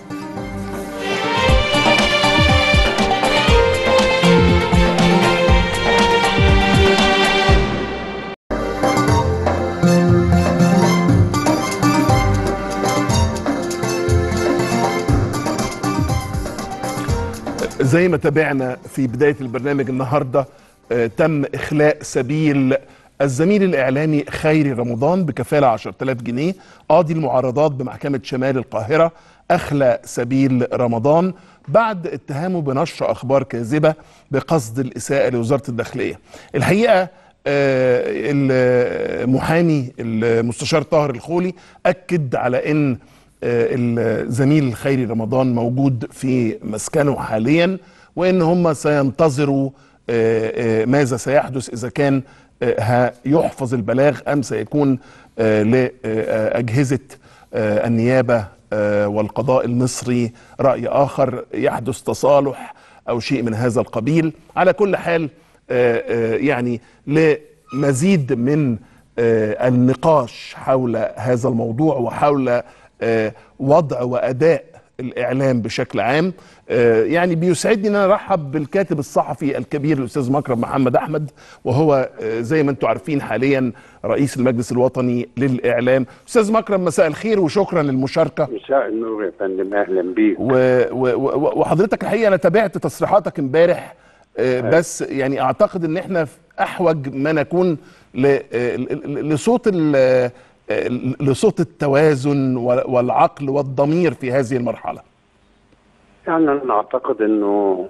S1: زي ما تابعنا في بداية البرنامج النهاردة آه، تم إخلاء سبيل الزميل الإعلامي خيري رمضان بكفالة 10000 جنيه قاضي المعارضات بمحكمة شمال القاهرة أخلى سبيل رمضان بعد اتهامه بنشر أخبار كاذبة بقصد الإساءة لوزارة الداخلية الحقيقة آه، المحامي المستشار طاهر الخولي أكد على أن آه، الزميل الخيري رمضان موجود في مسكنه حاليا وان هم سينتظروا آه، آه، ماذا سيحدث اذا كان آه، هيحفظ البلاغ ام سيكون آه، لاجهزه آه، النيابه آه، والقضاء المصري راي اخر يحدث تصالح او شيء من هذا القبيل على كل حال آه، آه، يعني لمزيد من آه، النقاش حول هذا الموضوع وحول آه، وضع واداء الاعلام بشكل عام آه، يعني بيسعدني ان انا ارحب بالكاتب الصحفي الكبير الاستاذ مكرم محمد احمد وهو آه، زي ما انتم عارفين حاليا رئيس المجلس الوطني للاعلام استاذ مكرم مساء الخير وشكرا للمشاركه
S11: مساء النور يا فندم اهلا بيك
S1: و... و... و... وحضرتك الحقيقه انا تابعت تصريحاتك امبارح آه، بس يعني اعتقد ان احنا في احوج ما نكون ل... آه، ل- لصوت ال... آه، لصوت التوازن وال- والعقل والضمير في هذه المرحله
S11: يعني انا اعتقد انه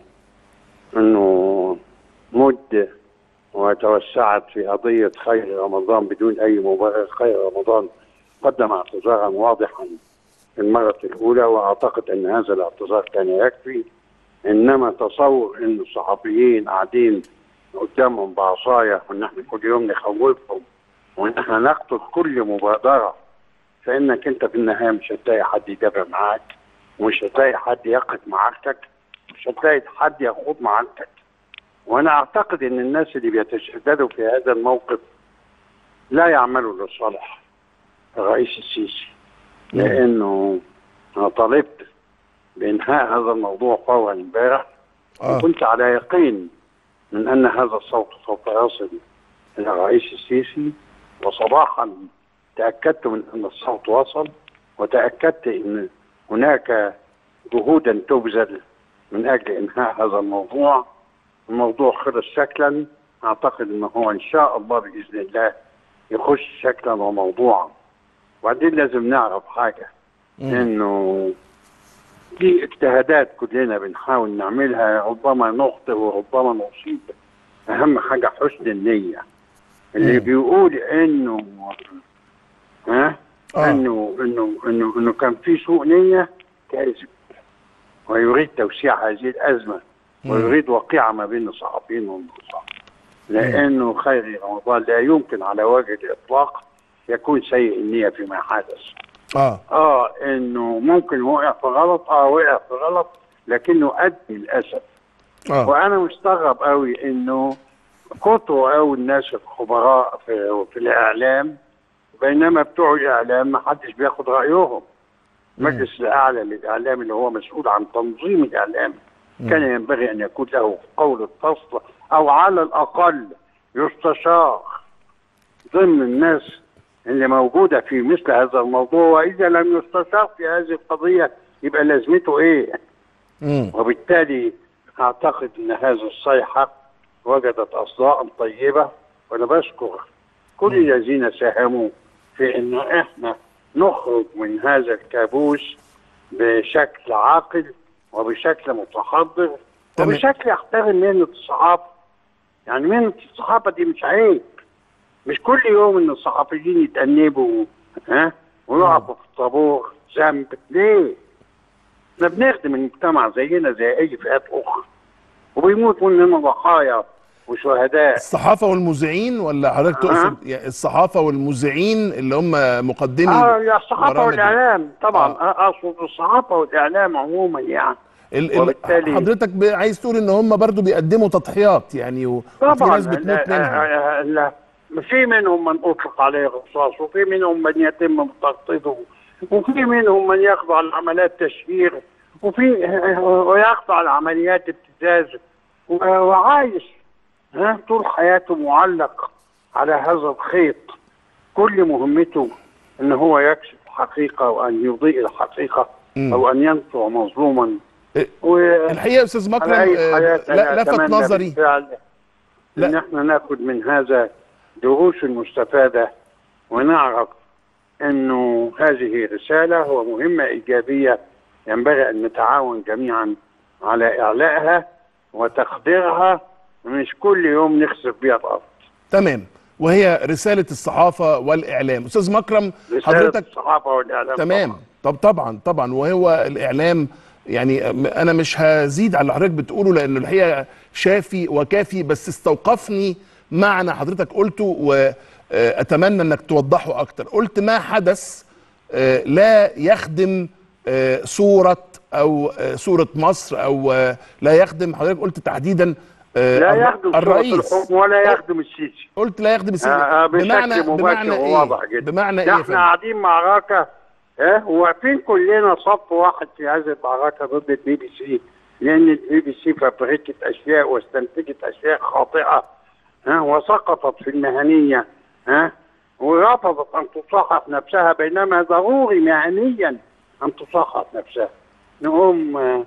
S11: انه مد وتوسعت في قضيه خير رمضان بدون اي مبرر خير رمضان قدم اعتذارا واضحا في المره الاولى واعتقد ان هذا الاعتذار كان يكفي انما تصور ان الصحفيين قاعدين قدامهم بعصايه وان احنا كل يوم نخوفهم وان احنا نقتل كل مبادره فانك انت في النهايه مش هتلاقي حد يدافع معاك ومش هتلاقي حد يقف معاركك مش هتلاقي حد يخوض معاركك وانا اعتقد ان الناس اللي بيتشددوا في هذا الموقف لا يعملوا لصالح الرئيس السيسي لانه انا طالبت بانهاء هذا الموضوع فورا امبارح
S1: آه.
S11: وكنت على يقين من ان هذا الصوت سوف يصل الى الرئيس السيسي وصباحا تاكدت من ان الصوت وصل وتاكدت ان هناك جهودا تبذل من اجل انهاء هذا الموضوع الموضوع خلص شكلا اعتقد ان هو ان شاء الله باذن الله يخش شكلا وموضوعا وبعدين لازم نعرف حاجه انه دي اجتهادات كلنا بنحاول نعملها ربما نخطئ وربما نصيب اهم حاجه حسن النيه اللي بيقول انه ها
S1: آه.
S11: انه انه انه انه كان في سوء نيه كاذب ويريد توسيع هذه الازمه ويريد وقيعه ما بين الصحفيين والنصارى لانه خير رمضان لا يمكن على وجه الاطلاق يكون سيء النيه فيما حدث
S1: اه
S11: اه انه ممكن وقع في غلط اه وقع في غلط لكنه ادى للاسف
S1: اه
S11: وانا مستغرب قوي انه كتروا قوي الناس الخبراء في, في الاعلام بينما بتوع الاعلام ما حدش بياخد رايهم المجلس الاعلى للاعلام اللي هو مسؤول عن تنظيم الاعلام كان ينبغي ان يكون له قول الفصل او على الاقل يستشار ضمن الناس اللي موجوده في مثل هذا الموضوع واذا لم يستشار في هذه القضيه يبقى لازمته ايه؟
S1: مم.
S11: وبالتالي اعتقد ان هذه الصيحه وجدت اصداء طيبه وانا بشكر كل الذين ساهموا في ان احنا نخرج من هذا الكابوس بشكل عاقل وبشكل متحضر
S1: تمام.
S11: وبشكل يحترم مهنه الصحافه يعني مهنه الصحافه دي مش عيب مش كل يوم ان الصحفيين يتأنبوا ها ويقفوا في الطابور ذنب ليه؟ احنا بنخدم المجتمع زينا زي اي فئات اخرى وبيموت مننا ضحايا وشهداء
S1: الصحافه والمذيعين ولا حضرتك تقصد يعني الصحافه والمذيعين اللي هم مقدمي
S11: اه يا الصحافه
S1: برامج-
S11: والاعلام طبعا آه. اقصد الصحافه والاعلام عموما يعني
S1: ال- ال-
S11: وبالتالي-
S1: حضرتك ب- عايز تقول ان هم برضو بيقدموا تضحيات يعني و- وفي
S11: طبعا
S1: ناس بتموت
S11: لا-
S1: منهم
S11: آه، آه، لا في منهم من اطلق عليه الرصاص وفي منهم من يتم تغطيته وفي منهم من يخضع لعمليات تشهير وفي آه، ويخضع لعمليات ابتزاز و- وعايش ها طول حياته معلق على هذا الخيط كل مهمته ان هو يكشف الحقيقه وان يضيء الحقيقه
S1: مم.
S11: او ان ينصر مظلوما
S1: إيه،
S11: و...
S1: الحقيقه يا استاذ مكرم
S11: على أي
S1: آه،
S11: حياة
S1: لا
S11: أنا
S1: لفت
S11: أتمنى
S1: نظري
S11: بالفعل
S1: لا.
S11: ان احنا ناخد من هذا دروس المستفاده ونعرف انه هذه رساله ومهمه ايجابيه ينبغي ان نتعاون جميعا على اعلائها وتقديرها مش كل يوم نخسف بيها الارض
S1: تمام وهي رساله الصحافه والاعلام استاذ مكرم
S11: رساله
S1: حضرتك
S11: الصحافه والاعلام
S1: تمام
S11: طبعاً.
S1: طب طبعا طبعا وهو الاعلام يعني انا مش هزيد على اللي حضرتك بتقوله لانه الحقيقه شافي وكافي بس استوقفني معنى حضرتك قلته واتمنى انك توضحه اكتر قلت ما حدث آه، لا يخدم آه، صوره او آه، صوره مصر او آه، لا يخدم حضرتك قلت تحديدا آه،
S11: لا
S1: الر-
S11: يخدم صورة
S1: الرئيس
S11: الحكم ولا يخدم السيسي
S1: قلت لا يخدم السيسي
S11: آه، آه، بشكل
S1: بمعنى
S11: مباشر
S1: بمعنى ايه
S11: وواضح جدا
S1: بمعنى ايه
S11: ده
S1: يا
S11: احنا
S1: فندم؟
S11: قاعدين معركه ها وواقفين كلنا صف واحد في هذه المعركه ضد البي بي سي لان البي بي سي فبركت اشياء واستنتجت اشياء خاطئه ها وسقطت في المهنيه ها ورفضت ان تصحح نفسها بينما ضروري مهنيا ان تصحح نفسها نقوم آه،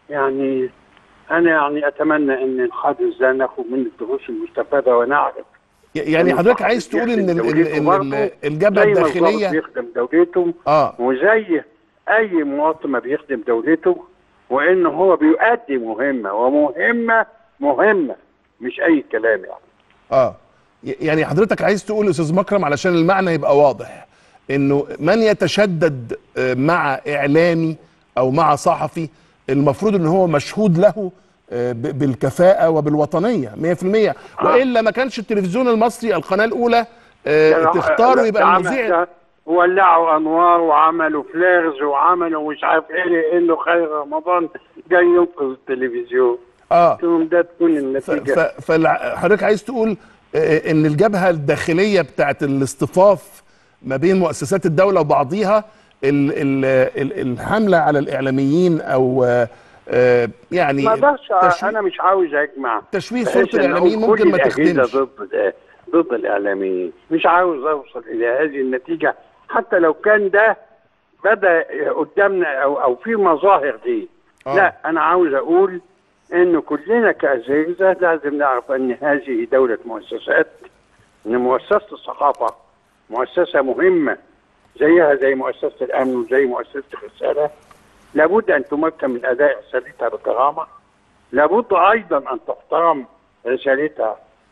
S11: يعني انا يعني اتمنى ان الحادث ده ناخد منه الدروس المستفاده ونعرف
S1: يعني
S11: إن
S1: حضرتك
S11: الواحد
S1: عايز تقول ان
S11: بيخدم
S1: ال-
S11: دولته
S1: ال-
S11: برضه
S1: ال- الجبهه
S11: زي ما الضابط
S1: الداخليه
S11: بيخدم دولته
S1: اه
S11: وزي اي مواطن ما بيخدم دولته وان هو بيؤدي مهمه ومهمه مهمه مش اي كلام يعني
S1: اه ي- يعني حضرتك عايز تقول يا استاذ مكرم علشان المعنى يبقى واضح انه من يتشدد آه، مع اعلامي او مع صحفي المفروض ان هو مشهود له آه، ب- بالكفاءة وبالوطنية 100% والا ما كانش التلفزيون المصري القناة الاولى آه،
S11: يعني
S1: تختاره يبقى
S11: ده
S1: المذيع
S11: عمل- ده ولعوا انوار وعملوا فليرز وعملوا مش عارف ايه انه خير رمضان جاي ينقذ التلفزيون
S1: اه
S11: تقوم ده تكون النتيجه
S1: فحضرتك عايز تقول آه، ان الجبهه الداخليه بتاعت الاصطفاف ما بين مؤسسات الدوله وبعضيها ال ال ال الحمله على الاعلاميين او آه، آه، يعني
S11: ما اقدرش
S1: تشويه-
S11: انا مش عاوز اجمع
S1: تشويه
S11: بحيث
S1: صوت
S11: إن
S1: الإعلاميين
S11: أقول
S1: ممكن
S11: كل
S1: ما
S11: الأجهزة
S1: تخدمش.
S11: ضد ضد الاعلاميين مش عاوز اوصل الى هذه النتيجه حتى لو كان ده بدا قدامنا او او في مظاهر دي
S1: آه.
S11: لا انا عاوز اقول انه كلنا كاجهزه لازم نعرف ان هذه دوله مؤسسات ان مؤسسه الصحافه مؤسسه مهمه زيها زي مؤسسه الامن وزي مؤسسه الرساله لابد ان تمكن من اداء رسالتها بكرامه لابد ايضا ان تحترم رسالتها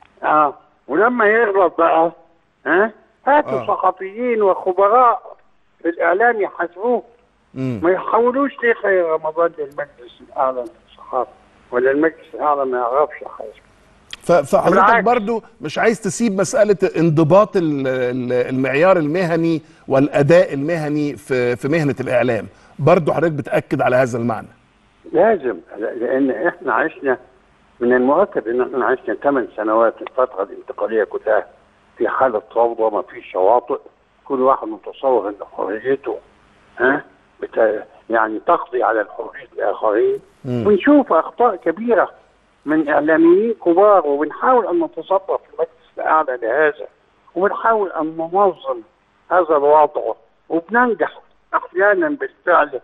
S11: اه ولما يغلط بقى ها هاتوا
S1: آه.
S11: صحفيين وخبراء في الاعلام يحاسبوه
S1: مم.
S11: ما يحولوش ليه خير رمضان للمجلس الاعلى للصحافه ولا المجلس الاعلى ما يعرفش يحاسب
S1: ف- فحضرتك
S11: بالعكس.
S1: برضو مش عايز تسيب مسألة انضباط ال- ال- المعيار المهني والأداء المهني في في مهنة الإعلام برضو حضرتك بتأكد على هذا المعنى
S11: لازم لان احنا عشنا من المؤكد ان احنا عشنا ثمان سنوات الفتره الانتقاليه كلها في حاله فوضى ما فيش شواطئ كل واحد متصور ان حريته ها بتا يعني تقضي على الحريه الاخرين
S1: مم.
S11: ونشوف اخطاء كبيره من اعلاميين كبار وبنحاول ان نتصرف في المجلس الاعلى لهذا وبنحاول ان ننظم هذا الوضع وبننجح احيانا بالفعل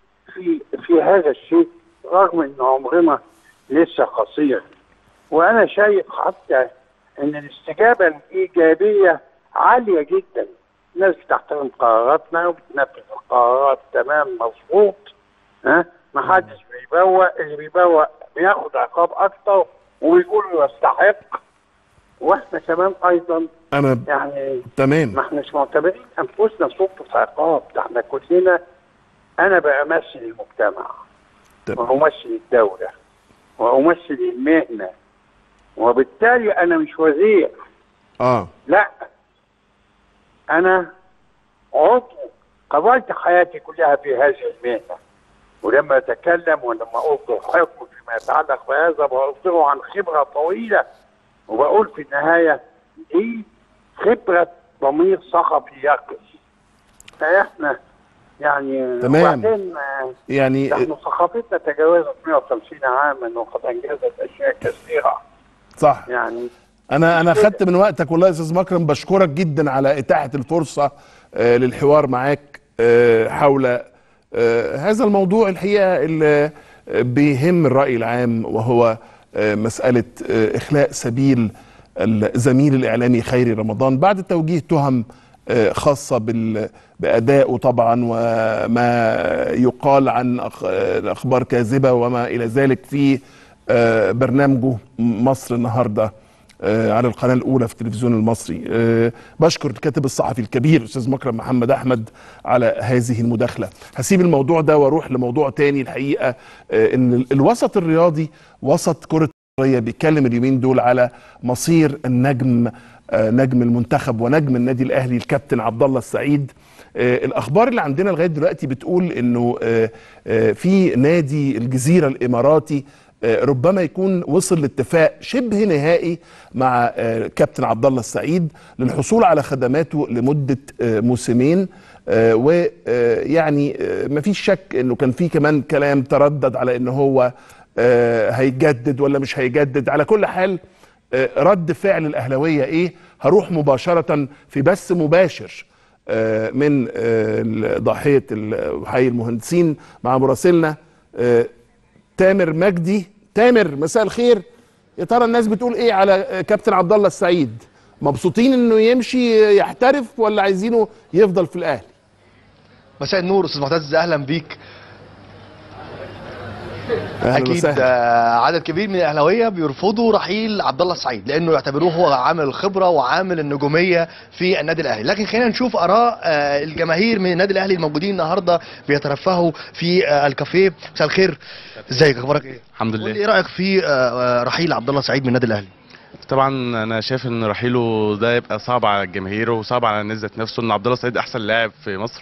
S11: في في هذا الشيء رغم ان عمرنا لسه قصير وانا شايف حتى ان الاستجابه الايجابيه عاليه جدا الناس بتحترم قراراتنا وبتنفذ القرارات تمام مظبوط ها ما حدش بيبوق اللي بيبوق بياخد عقاب اكتر وبيقول يستحق واحنا كمان ايضا
S1: أنا
S11: يعني
S1: تمام
S11: ما احناش معتبرين انفسنا سلطه عقاب ده احنا كلنا انا بمثل المجتمع
S1: تمام.
S11: وامثل الدوله وامثل المهنه وبالتالي انا مش وزير
S1: اه
S11: لا انا عضو قضيت حياتي كلها في هذه المهنه ولما اتكلم ولما اصدر حكم فيما يتعلق بهذا بصدره عن خبره طويله وبقول في النهايه دي خبره ضمير صحفي يقظ فاحنا يعني
S1: تمام.
S11: وبعدين آه،
S1: يعني
S11: نحن ثقافتنا تجاوزت 150 عاما وقد انجزت اشياء كثيره
S1: صح
S11: يعني
S1: انا انا خدت من وقتك والله يا استاذ مكرم بشكرك جدا على اتاحه الفرصه آه، للحوار معاك آه، حول آه، هذا الموضوع الحقيقه اللي آه، بيهم الراي العام وهو آه، مساله آه، اخلاء سبيل الزميل الاعلامي خيري رمضان بعد توجيه تهم آه، خاصه بال- بادائه طبعا وما يقال عن أخ- آه، اخبار كاذبه وما الى ذلك في آه، برنامجه مصر النهارده آه، على القناه الاولى في التلفزيون المصري آه، بشكر الكاتب الصحفي الكبير استاذ مكرم محمد احمد على هذه المداخله هسيب الموضوع ده واروح لموضوع تاني الحقيقه آه، ان ال- الوسط الرياضي وسط كره القدم بيتكلم اليومين دول على مصير النجم آه، نجم المنتخب ونجم النادي الاهلي الكابتن عبد الله السعيد آه، الاخبار اللي عندنا لغايه دلوقتي بتقول انه آه، آه، في نادي الجزيره الاماراتي آه، ربما يكون وصل لاتفاق شبه نهائي مع آه، كابتن عبد الله السعيد للحصول على خدماته لمده آه، موسمين ويعني مفيش شك انه كان في كمان كلام تردد على ان هو آه، هيجدد ولا مش هيجدد على كل حال آه، رد فعل الاهلاويه ايه هروح مباشره في بث مباشر آه، من آه، ضاحيه ال- حي المهندسين مع مراسلنا آه، تامر مجدي تامر مساء الخير يا ترى الناس بتقول ايه على آه، كابتن عبد الله السعيد مبسوطين انه يمشي يحترف ولا عايزينه يفضل في الاهلي
S12: مساء النور استاذ معتز اهلا بيك
S1: أهلاً
S12: اكيد
S1: وسهلاً.
S12: آه، عدد كبير من الاهلاويه بيرفضوا رحيل عبد الله السعيد لانه يعتبروه هو عامل الخبره وعامل النجوميه في النادي الاهلي لكن خلينا نشوف اراء آه، الجماهير من النادي الاهلي الموجودين النهارده بيترفهوا في آه، الكافيه مساء الخير ازيك اخبارك ايه
S13: الحمد
S12: قول لي
S13: لله
S12: ايه رايك في آه، آه، رحيل عبد الله السعيد من النادي الاهلي
S13: طبعا انا شايف ان رحيله ده يبقى صعب على الجماهير وصعب على الناس ذات نفسه ان عبد الله السعيد احسن لاعب في مصر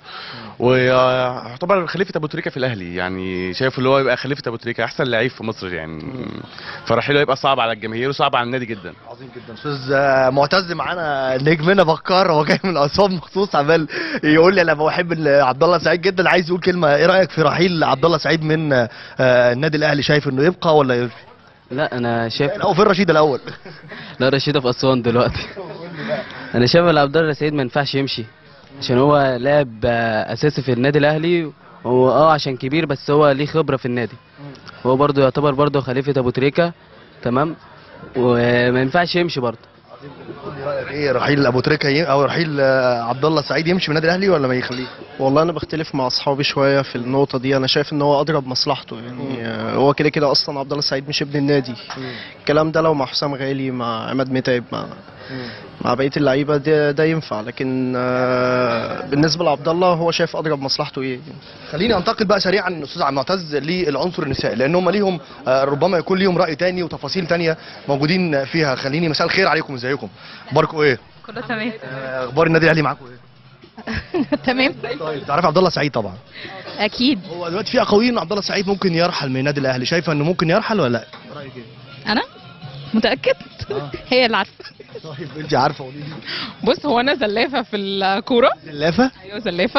S13: ويعتبر خليفه ابو تريكه في الاهلي يعني شايف اللي هو يبقى خليفه ابو تريكه احسن لعيب في مصر يعني فرحيله يبقى صعب على الجماهير وصعب على النادي جدا
S12: عظيم جدا استاذ آه، معتز معانا نجمنا بكار هو جاي من اسوان مخصوص عمال يقول لي انا بحب ال- عبد الله سعيد جدا عايز يقول كلمه ايه رايك في رحيل عبد الله سعيد من آه، النادي الاهلي شايف انه يبقى ولا يمشي
S14: لا انا شايف
S12: او فين رشيد الاول
S14: لا رشيدة في اسوان دلوقتي انا شايف ان عبد الله سعيد ما ينفعش يمشي عشان هو لاعب آه، اساسي في النادي الاهلي هو اه عشان كبير بس هو ليه خبره في النادي هو برضو يعتبر برضو خليفه ابو تريكه تمام وما ينفعش يمشي برضو
S12: ايه رايك ايه رحيل ابو تريكه ي- او رحيل آه، عبد الله سعيد يمشي من النادي الاهلي ولا ما يخليه
S15: والله انا بختلف مع اصحابي شويه في النقطه دي انا شايف ان هو اضرب مصلحته يعني آه، هو كده كده اصلا عبد الله السعيد مش ابن النادي الكلام ده لو مع حسام غالي مع عماد متعب مع مع بقيه اللعيبه ده, ده ينفع لكن آه، بالنسبه لعبد الله هو شايف اضرب مصلحته ايه
S12: خليني انتقل بقى سريعا استاذ عبد المعتز للعنصر النسائي لان هم ليهم آه، ربما يكون ليهم راي تاني وتفاصيل تانية موجودين فيها خليني مساء الخير عليكم ازيكم اخباركم ايه
S16: كله تمام
S12: آه، اخبار النادي الاهلي معاكم ايه
S16: تمام
S12: طيب تعرف عبد الله سعيد طبعا
S16: اكيد
S12: هو دلوقتي في اقاويل ان عبد الله سعيد ممكن يرحل من النادي الاهلي شايفه انه ممكن يرحل ولا لا رايك ايه
S16: انا متاكد هي اللي عارفه
S12: طيب انت عارفه قولي لي
S17: بص هو انا زلافه في الكوره
S12: زلافه
S17: ايوه زلافه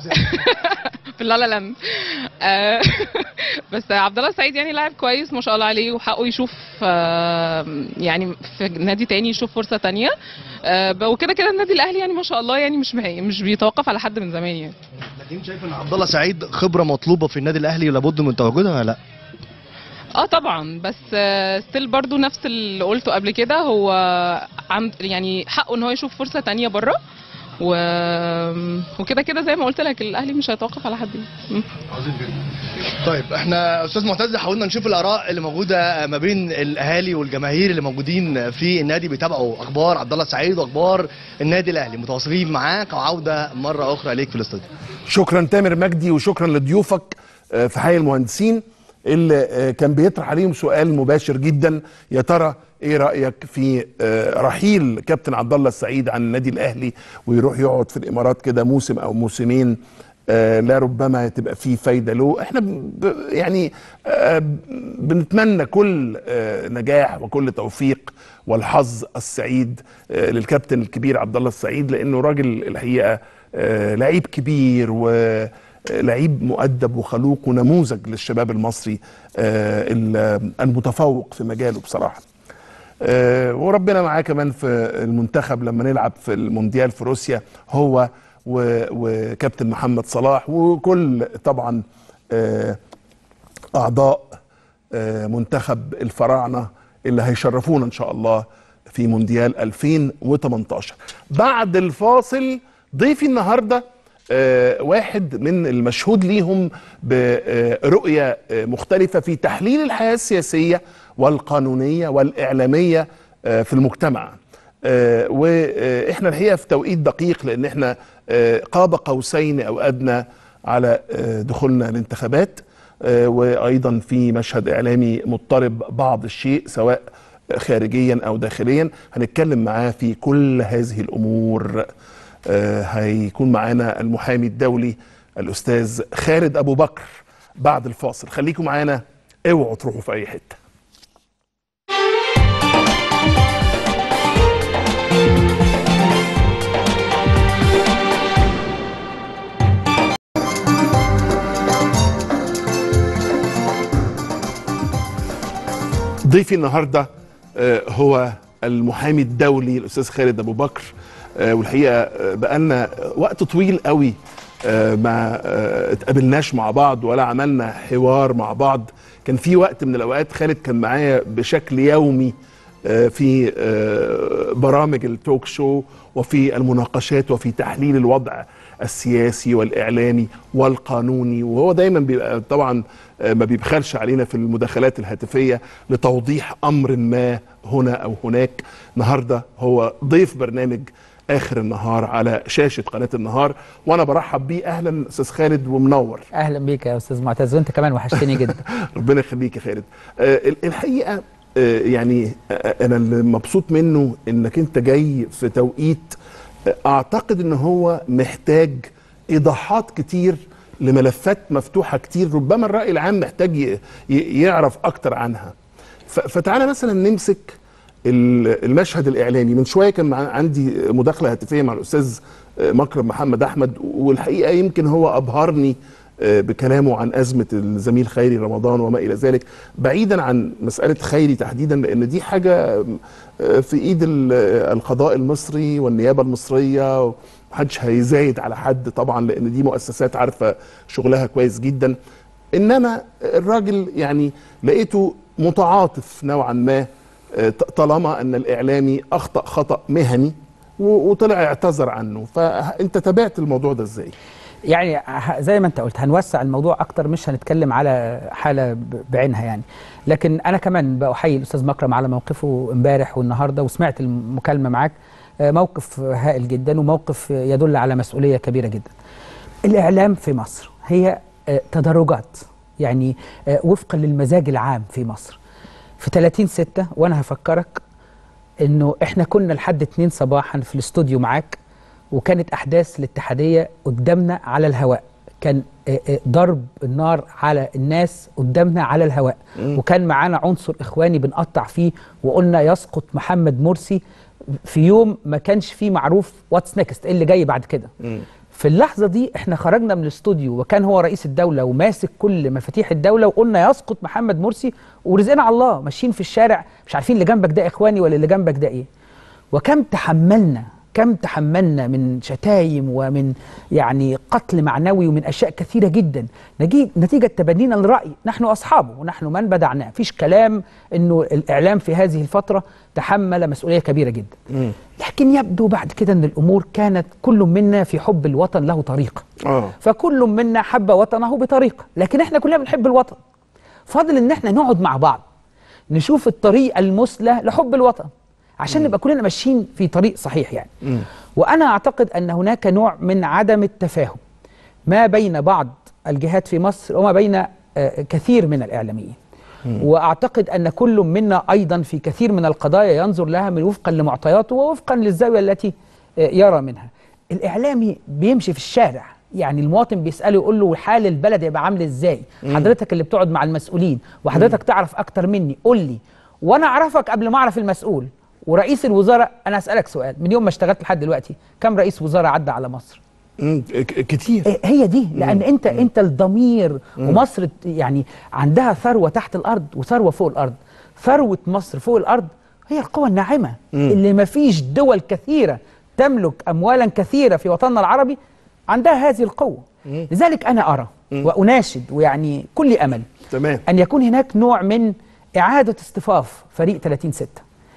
S17: في اللالا لاند آه، بس عبد الله السعيد يعني لاعب كويس ما شاء الله عليه وحقه يشوف آه، يعني في نادي تاني يشوف فرصه تانية آه، ب- وكده كده النادي الاهلي يعني ما شاء الله يعني مش مه- مش بيتوقف على حد من زمان يعني
S12: لكن شايف ان عبد الله سعيد خبره مطلوبه في النادي الاهلي لابد من تواجدها ولا لا
S17: اه طبعا بس ستيل برضو نفس اللي قلته قبل كده هو عند يعني حقه ان هو يشوف فرصه تانية بره و... وكده كده زي ما قلت لك الاهلي مش هيتوقف على حد م.
S12: عظيم جدا طيب احنا استاذ معتز حاولنا نشوف الاراء اللي موجوده ما بين الاهالي والجماهير اللي موجودين في النادي بيتابعوا اخبار عبد الله سعيد واخبار النادي الاهلي متواصلين معاك وعوده مره اخرى اليك في الاستوديو
S1: شكرا تامر مجدي وشكرا لضيوفك آه، في حي المهندسين اللي آه، كان بيطرح عليهم سؤال مباشر جدا يا ترى ايه رايك في آه، رحيل كابتن عبد الله السعيد عن النادي الاهلي ويروح يقعد في الامارات كده موسم او موسمين آه، لا ربما تبقى فيه فايده له احنا ب- يعني آه، بنتمنى كل آه، نجاح وكل توفيق والحظ السعيد آه، للكابتن الكبير عبد الله السعيد لانه راجل الحقيقه آه، لعيب كبير ولعيب مؤدب وخلوق ونموذج للشباب المصري آه، ال- المتفوق في مجاله بصراحه آه، وربنا معاه كمان في المنتخب لما نلعب في المونديال في روسيا هو و- وكابتن محمد صلاح وكل طبعا آه، اعضاء آه، منتخب الفراعنه اللي هيشرفونا ان شاء الله في مونديال 2018 بعد الفاصل ضيفي النهارده آه، واحد من المشهود ليهم برؤيه آه، مختلفه في تحليل الحياه السياسيه والقانونيه والاعلاميه آه، في المجتمع آه، واحنا الحقيقه في توقيت دقيق لان احنا آه، قاب قوسين او ادنى على آه، دخولنا الانتخابات آه، وايضا في مشهد اعلامي مضطرب بعض الشيء سواء خارجيا او داخليا هنتكلم معاه في كل هذه الامور آه، هيكون معانا المحامي الدولي الاستاذ خالد ابو بكر بعد الفاصل خليكم معانا اوعوا تروحوا في اي حته ضيفي النهارده آه، هو المحامي الدولي الاستاذ خالد ابو بكر آه، والحقيقه آه، بقالنا وقت طويل قوي آه، ما آه، اتقابلناش مع بعض ولا عملنا حوار مع بعض كان في وقت من الاوقات خالد كان معايا بشكل يومي آه، في آه، برامج التوك شو وفي المناقشات وفي تحليل الوضع السياسي والاعلامي والقانوني وهو دايما بيبقى طبعا آه، ما بيبخلش علينا في المداخلات الهاتفيه لتوضيح امر ما هنا او هناك النهارده هو ضيف برنامج اخر النهار على شاشه قناه النهار وانا برحب بيه اهلا استاذ خالد ومنور
S18: اهلا بيك يا استاذ معتز وانت كمان وحشتني جدا
S1: ربنا يخليك يا خالد آه، ال- الحقيقه آه، يعني آه، انا اللي مبسوط منه انك انت جاي في توقيت آه، اعتقد ان هو محتاج ايضاحات كتير لملفات مفتوحه كتير ربما الراي العام محتاج ي- ي- يعرف اكتر عنها ف- فتعالى مثلا نمسك ال- المشهد الاعلامي من شويه كان مع- عندي مداخله هاتفيه مع الاستاذ آه، مكرم محمد احمد والحقيقه يمكن هو ابهرني آه، بكلامه عن ازمه الزميل خيري رمضان وما الى ذلك بعيدا عن مساله خيري تحديدا لان دي حاجه آه، في ايد ال- آه، القضاء المصري والنيابه المصريه محدش هيزايد على حد طبعا لان دي مؤسسات عارفه شغلها كويس جدا انما الراجل يعني لقيته متعاطف نوعا ما آه، ط- طالما ان الاعلامي اخطا خطا مهني و- وطلع اعتذر عنه فانت تابعت الموضوع ده ازاي
S18: يعني ه- زي ما انت قلت هنوسع الموضوع اكتر مش هنتكلم على حاله ب- بعينها يعني لكن انا كمان بحيي الاستاذ مكرم على موقفه امبارح والنهارده وسمعت المكالمه معاك آه، موقف هائل جدا وموقف يدل على مسؤوليه كبيره جدا الاعلام في مصر هي آه، تدرجات يعني آه، وفقا للمزاج العام في مصر في 30 6 وانا هفكرك انه احنا كنا لحد 2 صباحا في الاستوديو معاك وكانت احداث الاتحاديه قدامنا على الهواء كان آه، آه، ضرب النار على الناس قدامنا على الهواء وكان معانا عنصر اخواني بنقطع فيه وقلنا يسقط محمد مرسي في يوم ما كانش فيه معروف واتس نيكست ايه اللي جاي بعد كده في اللحظه دي احنا خرجنا من الاستوديو وكان هو رئيس الدوله وماسك كل مفاتيح الدوله وقلنا يسقط محمد مرسي ورزقنا على الله ماشيين في الشارع مش عارفين اللي جنبك ده اخواني ولا اللي جنبك ده ايه وكم تحملنا كم تحملنا من شتايم ومن يعني قتل معنوي ومن اشياء كثيره جدا نجي نتيجه تبنينا للراي نحن اصحابه ونحن من بدعناه فيش كلام انه الاعلام في هذه الفتره تحمل مسؤوليه كبيره جدا لكن يبدو بعد كده ان الامور كانت كل منا في حب الوطن له طريقه
S1: اه
S18: فكل منا حب وطنه بطريقه لكن احنا كلنا بنحب الوطن فاضل ان احنا نقعد مع بعض نشوف الطريقه المثلى لحب الوطن عشان نبقى كلنا ماشيين في طريق صحيح يعني وانا اعتقد ان هناك نوع من عدم التفاهم ما بين بعض الجهات في مصر وما بين آه، كثير من الاعلاميين واعتقد ان كل منا ايضا في كثير من القضايا ينظر لها من وفقا لمعطياته ووفقا للزاويه التي آه، يرى منها الاعلامي بيمشي في الشارع يعني المواطن بيساله يقول له حال البلد يبقى عامل ازاي
S19: مم.
S18: حضرتك اللي بتقعد مع المسؤولين وحضرتك تعرف اكتر مني قول لي وانا اعرفك قبل ما اعرف المسؤول ورئيس الوزراء انا اسالك سؤال من يوم ما اشتغلت لحد دلوقتي كم رئيس وزراء عدى على مصر
S1: مم، ك- كتير
S18: هي دي لان انت انت الضمير
S1: مم.
S18: ومصر ت- يعني عندها ثروه تحت الارض وثروه فوق الارض ثروه مصر فوق الارض هي القوى الناعمه
S19: مم.
S18: اللي ما فيش دول كثيره تملك اموالا كثيره في وطننا العربي عندها هذه القوه لذلك انا ارى واناشد ويعني كل امل
S1: تمام
S18: ان يكون هناك نوع من اعاده اصطفاف فريق 30 6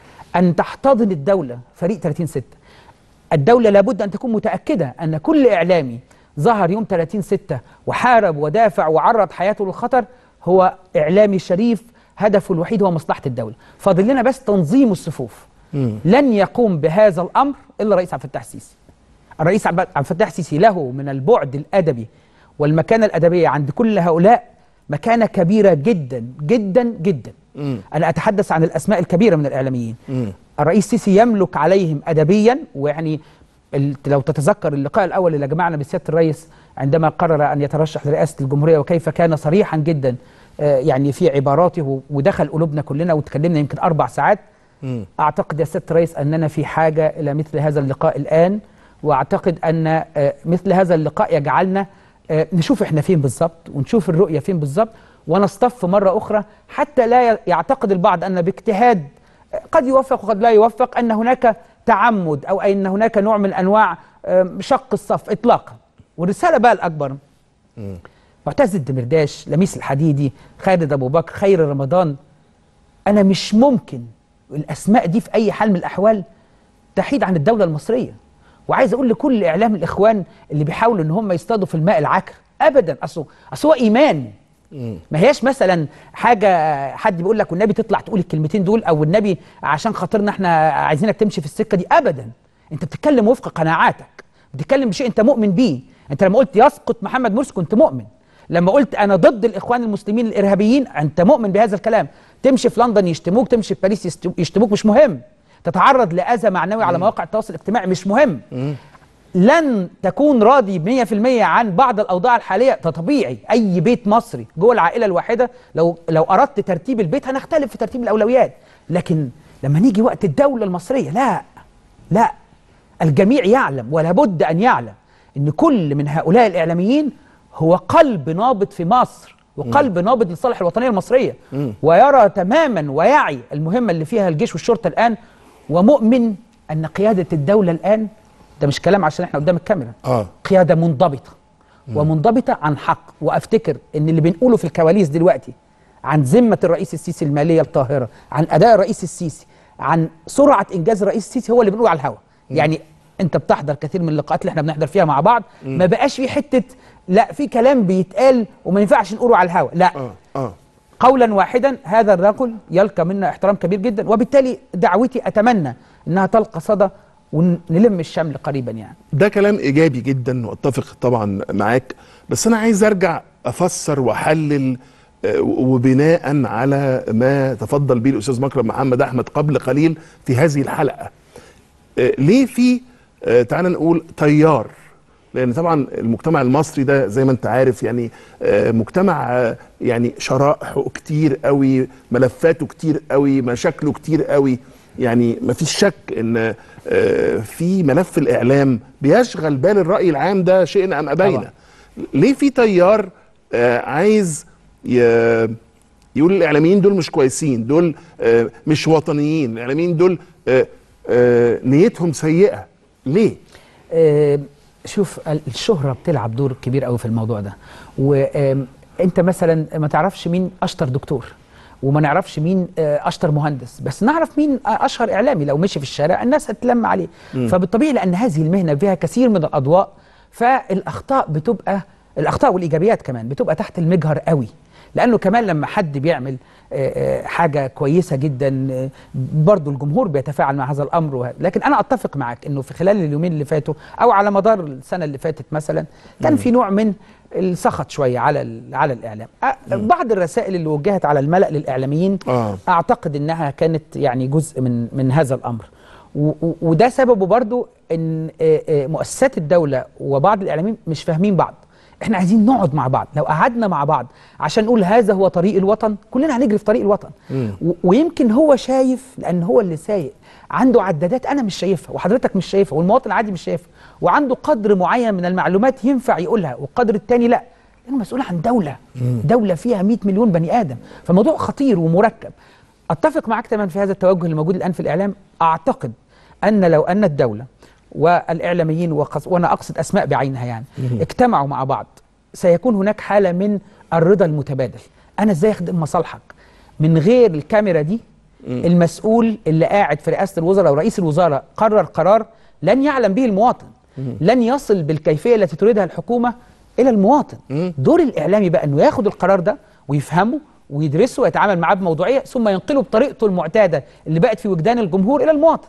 S18: ان تحتضن الدوله فريق 30 6 الدولة لابد أن تكون متأكدة أن كل إعلامي ظهر يوم 30 6 وحارب ودافع وعرض حياته للخطر هو إعلامي شريف هدفه الوحيد هو مصلحة الدولة فاضل لنا بس تنظيم الصفوف لن يقوم بهذا الأمر إلا الرئيس عبد الفتاح السيسي الرئيس عبد عبد الفتاح السيسي له من البعد الأدبي والمكانة الأدبية عند كل هؤلاء مكانة كبيرة جدا جدا جدا أنا أتحدث عن الأسماء الكبيرة من الإعلاميين الرئيس السيسي يملك عليهم ادبيا ويعني ال- لو تتذكر اللقاء الاول اللي جمعنا بسياده الرئيس عندما قرر ان يترشح لرئاسه الجمهوريه وكيف كان صريحا جدا آه، يعني في عباراته و- ودخل قلوبنا كلنا وتكلمنا يمكن اربع ساعات اعتقد يا سياده الرئيس اننا في حاجه الى مثل هذا اللقاء الان واعتقد ان آه، مثل هذا اللقاء يجعلنا آه، نشوف احنا فين بالظبط ونشوف الرؤيه فين بالظبط ونصطف مرة أخرى حتى لا ي- يعتقد البعض أن باجتهاد قد يوفق وقد لا يوفق أن هناك تعمد أو أن هناك نوع من أنواع آم، شق الصف إطلاقا والرسالة بقى الأكبر معتز الدمرداش لميس الحديدي خالد أبو بكر خير رمضان أنا مش ممكن الأسماء دي في أي حال من الأحوال تحيد عن الدولة المصرية وعايز أقول لكل إعلام الإخوان اللي بيحاولوا إن هم يصطادوا في الماء العكر أبدا أصله أصل هو إيمان ما هياش مثلا حاجه حد بيقول لك والنبي تطلع تقول الكلمتين دول او النبي عشان خاطرنا احنا عايزينك تمشي في السكه دي ابدا انت بتتكلم وفق قناعاتك بتتكلم بشيء انت مؤمن بيه انت لما قلت يسقط محمد مرسي كنت مؤمن لما قلت انا ضد الاخوان المسلمين الارهابيين انت مؤمن بهذا الكلام تمشي في لندن يشتموك تمشي في باريس يشت- يشتموك مش مهم تتعرض لاذى معنوي على مواقع التواصل الاجتماعي مش مهم لن تكون راضي 100% عن بعض الاوضاع الحاليه ده طبيعي اي بيت مصري جوه العائله الواحده لو لو اردت ترتيب البيت هنختلف في ترتيب الاولويات لكن لما نيجي وقت الدوله المصريه لا لا الجميع يعلم ولا بد ان يعلم ان كل من هؤلاء الاعلاميين هو قلب نابض في مصر وقلب نابض لصالح الوطنيه المصريه ويرى تماما ويعي المهمه اللي فيها الجيش والشرطه الان ومؤمن ان قياده الدوله الان ده مش كلام عشان احنا قدام الكاميرا
S1: اه
S18: قياده منضبطه ومنضبطه عن حق وافتكر ان اللي بنقوله في الكواليس دلوقتي عن ذمه الرئيس السيسي الماليه الطاهره عن اداء الرئيس السيسي عن سرعه انجاز الرئيس السيسي هو اللي بنقوله على الهوا يعني انت بتحضر كثير من اللقاءات اللي احنا بنحضر فيها مع بعض
S1: مم.
S18: ما بقاش في حته لا في كلام بيتقال وما ينفعش نقوله على الهوا لا
S1: اه اه
S18: قولا واحدا هذا الرجل يلقى منا احترام كبير جدا وبالتالي دعوتي اتمنى انها تلقى صدى ونلم الشمل قريبا يعني
S1: ده كلام ايجابي جدا واتفق طبعا معاك بس انا عايز ارجع افسر واحلل آه، وبناء على ما تفضل به الاستاذ مكرم محمد احمد قبل قليل في هذه الحلقه آه، ليه في آه، تعال نقول تيار لان طبعا المجتمع المصري ده زي ما انت عارف يعني آه، مجتمع آه، يعني شرائحه كتير قوي ملفاته كتير قوي مشاكله كتير قوي يعني ما فيش شك ان آه، في ملف الاعلام بيشغل بال الراي العام ده شئنا ام ابينا ليه في تيار آه، عايز ي- يقول الاعلاميين دول مش كويسين دول آه، مش وطنيين الاعلاميين دول آه، آه، نيتهم سيئه ليه
S18: آه، شوف ال- الشهرة بتلعب دور كبير قوي في الموضوع ده وانت مثلا ما تعرفش مين اشطر دكتور وما نعرفش مين آه، اشطر مهندس بس نعرف مين آه، اشهر اعلامي لو مشي في الشارع الناس هتلم عليه
S19: مم.
S18: فبالطبيعي لان هذه المهنه فيها كثير من الاضواء فالاخطاء بتبقى الاخطاء والايجابيات كمان بتبقى تحت المجهر قوي لانه كمان لما حد بيعمل آه، آه، حاجه كويسه جدا آه، برضو الجمهور بيتفاعل مع هذا الامر وه- لكن انا اتفق معك انه في خلال اليومين اللي فاتوا او على مدار السنه اللي فاتت مثلا كان في نوع من السخط شويه على ال- على الاعلام آه، بعض الرسائل اللي وجهت على الملا للاعلاميين
S1: آه.
S18: اعتقد انها كانت يعني جزء من من هذا الامر و- و- وده سببه برضو ان آه، آه، مؤسسات الدوله وبعض الاعلاميين مش فاهمين بعض احنا عايزين نقعد مع بعض لو قعدنا مع بعض عشان نقول هذا هو طريق الوطن كلنا هنجري في طريق الوطن و- ويمكن هو شايف لان هو اللي سايق عنده عدادات انا مش شايفها وحضرتك مش شايفها والمواطن العادي مش شايفها وعنده قدر معين من المعلومات ينفع يقولها والقدر التاني لا لانه مسؤول عن دوله دوله فيها 100 مليون بني ادم فموضوع خطير ومركب اتفق معاك تماما في هذا التوجه اللي موجود الان في الاعلام اعتقد ان لو ان الدوله والاعلاميين وقص وانا اقصد اسماء بعينها يعني
S19: مم.
S18: اجتمعوا مع بعض سيكون هناك حاله من الرضا المتبادل انا ازاي اخدم مصالحك من غير الكاميرا دي
S19: مم.
S18: المسؤول اللي قاعد في رئاسه الوزراء او رئيس الوزراء قرر قرار لن يعلم به المواطن
S19: مم.
S18: لن يصل بالكيفيه التي تريدها الحكومه الى المواطن دور الاعلامي بقى انه ياخد القرار ده ويفهمه ويدرسه ويتعامل معاه بموضوعيه ثم ينقله بطريقته المعتاده اللي بقت في وجدان الجمهور الى المواطن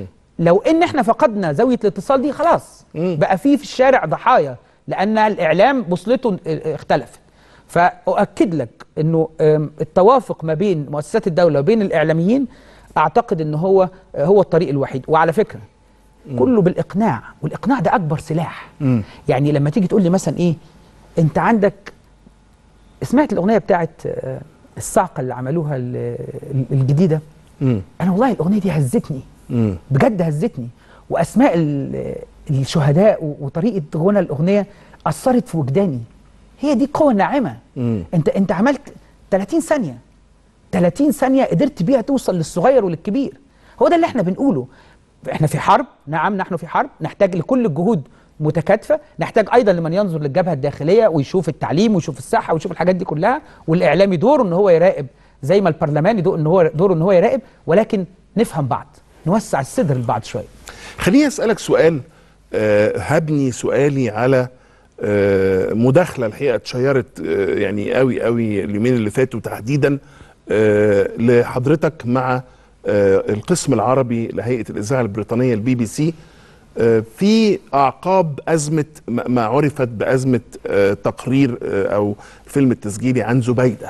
S18: لو ان احنا فقدنا زاويه الاتصال دي خلاص بقى في في الشارع ضحايا لان الاعلام بوصلته اه- اختلفت فاؤكد لك انه ام، التوافق ما بين مؤسسات الدوله وبين الاعلاميين اعتقد ان هو اه، هو الطريق الوحيد وعلى فكره كله بالاقناع والاقناع ده اكبر سلاح يعني لما تيجي تقول لي مثلا ايه انت عندك سمعت الاغنيه بتاعت اه، الصعقه اللي عملوها ال- ال- الجديده انا والله الاغنيه دي هزتني بجد هزتني واسماء ال- الشهداء و- وطريقه غنى الاغنيه اثرت في وجداني هي دي قوه ناعمه
S1: مم.
S18: انت انت عملت 30 ثانيه 30 ثانيه قدرت بيها توصل للصغير وللكبير هو ده اللي احنا بنقوله احنا في حرب نعم نحن في حرب نحتاج لكل الجهود متكاتفه نحتاج ايضا لمن ينظر للجبهه الداخليه ويشوف التعليم ويشوف الصحه ويشوف الحاجات دي كلها والاعلامي دوره ان هو يراقب زي ما البرلماني دوره ان هو دوره ان هو يراقب ولكن نفهم بعض نوسع الصدر لبعض شويه
S1: خليني اسالك سؤال آه، هبني سؤالي على آه، مداخله الحقيقه اتشيرت آه، يعني قوي قوي اليومين اللي فاتوا تحديدا آه، لحضرتك مع آه، القسم العربي لهيئه الاذاعه البريطانيه البي بي سي آه، في اعقاب ازمه ما ما عرفت بازمه آه، تقرير آه، او فيلم التسجيلي عن زبيده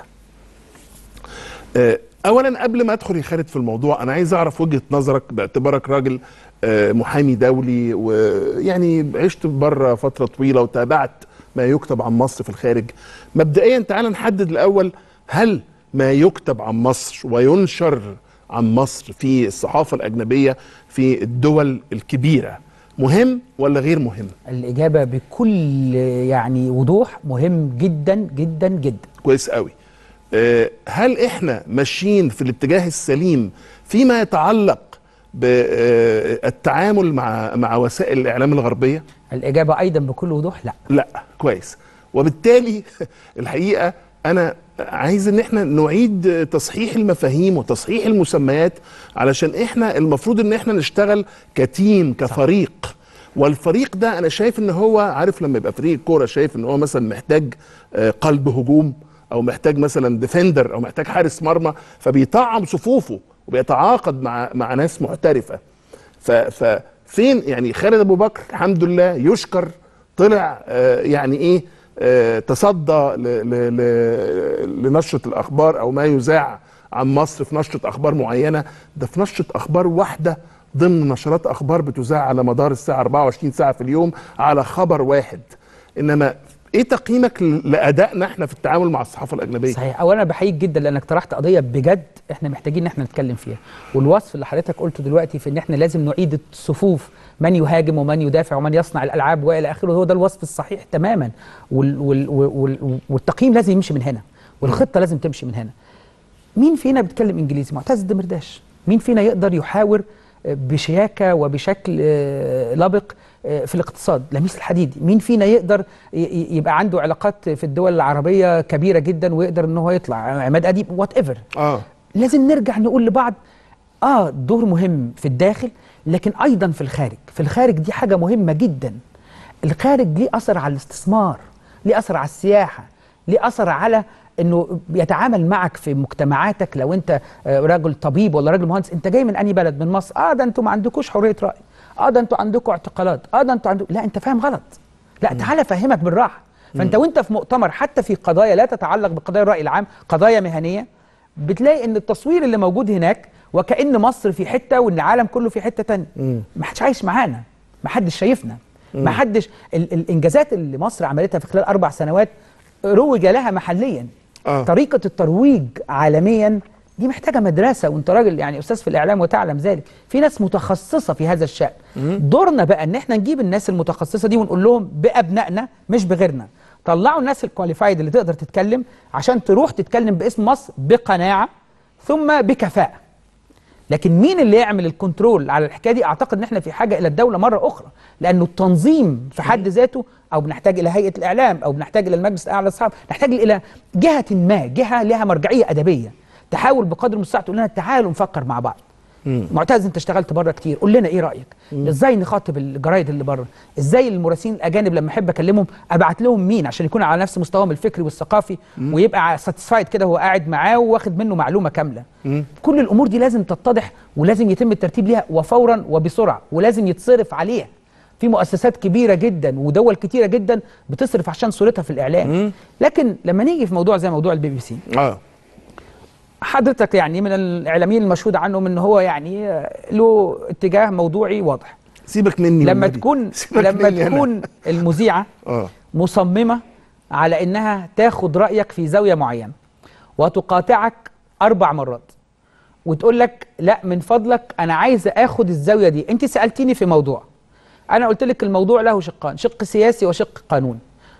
S1: آه، اولا قبل ما ادخل يا خالد في الموضوع انا عايز اعرف وجهه نظرك باعتبارك راجل آه، محامي دولي ويعني عشت بره فتره طويله وتابعت ما يكتب عن مصر في الخارج مبدئيا تعال نحدد الاول هل ما يكتب عن مصر وينشر عن مصر في الصحافه الاجنبيه في الدول الكبيره مهم ولا غير مهم
S18: الاجابه بكل يعني وضوح مهم جدا جدا جدا
S1: كويس قوي آه، هل احنا ماشيين في الاتجاه السليم فيما يتعلق بالتعامل مع مع وسائل الاعلام الغربيه
S18: الاجابه ايضا بكل وضوح لا
S1: لا كويس وبالتالي الحقيقه انا عايز ان احنا نعيد تصحيح المفاهيم وتصحيح المسميات علشان احنا المفروض ان احنا نشتغل كتيم كفريق والفريق ده انا شايف ان هو عارف لما يبقى فريق كوره شايف ان هو مثلا محتاج آه، قلب هجوم او محتاج مثلا ديفندر او محتاج حارس مرمى فبيطعم صفوفه وبيتعاقد مع مع ناس محترفه ف ففين يعني خالد ابو بكر الحمد لله يشكر طلع آه، يعني ايه آه، تصدى ل- ل- ل- لنشره الاخبار او ما يذاع عن مصر في نشره اخبار معينه ده في نشره اخبار واحده ضمن نشرات اخبار بتذاع على مدار الساعه 24 ساعه في اليوم على خبر واحد انما ايه تقييمك ل- لادائنا احنا في التعامل مع الصحافه الاجنبيه
S18: صحيح اولا بحييك جدا لانك طرحت قضيه بجد احنا محتاجين ان احنا نتكلم فيها والوصف اللي حضرتك قلته دلوقتي في ان احنا لازم نعيد الصفوف من يهاجم ومن يدافع ومن يصنع الالعاب والى اخره هو ده الوصف الصحيح تماما وال وال وال والتقييم لازم يمشي من هنا والخطه لازم تمشي من هنا مين فينا بيتكلم انجليزي معتز الدمرداش مين فينا يقدر يحاور آه، بشياكه وبشكل آه، لبق آه، في الاقتصاد لميس الحديدي مين فينا يقدر ي- ي- يبقى عنده علاقات في الدول العربيه كبيره جدا ويقدر ان هو يطلع عماد اديب وات ايفر
S1: اه
S18: لازم نرجع نقول لبعض اه دور مهم في الداخل لكن ايضا في الخارج في الخارج دي حاجه مهمه جدا الخارج ليه اثر على الاستثمار ليه اثر على السياحه ليه اثر على انه بيتعامل معك في مجتمعاتك لو انت آه، راجل طبيب ولا راجل مهندس انت جاي من انهي بلد من مصر اه ده انتوا ما عندكوش حريه راي اه ده انتوا عندكم اعتقالات اه ده انتوا عندكم لا انت فاهم غلط لا تعالى افهمك بالراحه فانت وانت في مؤتمر حتى في قضايا لا تتعلق بقضايا الراي العام قضايا مهنيه بتلاقي ان التصوير اللي موجود هناك وكأن مصر في حته وان العالم كله في حته تانية ما حدش عايش معانا ما حدش شايفنا ما حدش ال الانجازات اللي مصر عملتها في خلال اربع سنوات روج لها محليا
S1: آه.
S18: طريقه الترويج عالميا دي محتاجه مدرسه وانت راجل يعني استاذ في الاعلام وتعلم ذلك في ناس متخصصه في هذا الشان دورنا بقى ان احنا نجيب الناس المتخصصه دي ونقول لهم بابنائنا مش بغيرنا طلعوا الناس الكواليفايد اللي تقدر تتكلم عشان تروح تتكلم باسم مصر بقناعه ثم بكفاءه لكن مين اللي يعمل الكنترول على الحكايه دي اعتقد ان احنا في حاجه الى الدوله مره اخرى لانه التنظيم في حد ذاته او بنحتاج الى هيئه الاعلام او بنحتاج الى المجلس الاعلى للصحافه نحتاج الى جهه ما جهه لها مرجعيه ادبيه تحاول بقدر المستطاع تقول لنا تعالوا نفكر مع بعض معتز انت اشتغلت بره كتير قول لنا ايه رايك ازاي نخاطب الجرايد اللي بره ازاي المراسلين الاجانب لما احب اكلمهم ابعت لهم مين عشان يكون على نفس مستواهم الفكري والثقافي ويبقى ساتيسفايد كده وهو قاعد معاه واخد منه معلومه كامله كل الامور دي لازم تتضح ولازم يتم الترتيب ليها وفورا وبسرعه ولازم يتصرف عليها في مؤسسات كبيره جدا ودول كتيره جدا بتصرف عشان صورتها في الاعلام لكن لما نيجي في موضوع زي موضوع البي بي سي
S1: اه
S18: حضرتك يعني من الاعلاميين المشهود عنهم ان هو يعني آه، له اتجاه موضوعي واضح
S1: سيبك مني
S18: لما
S1: والنبي.
S18: تكون
S1: سيبك
S18: لما
S1: مني أنا.
S18: تكون المذيعه
S1: اه
S18: مصممه على انها تاخد رايك في زاويه معينه وتقاطعك اربع مرات وتقول لك لا من فضلك انا عايزه اخد الزاويه دي انت سالتيني في موضوع انا قلت لك الموضوع له شقان شق سياسي وشق قانوني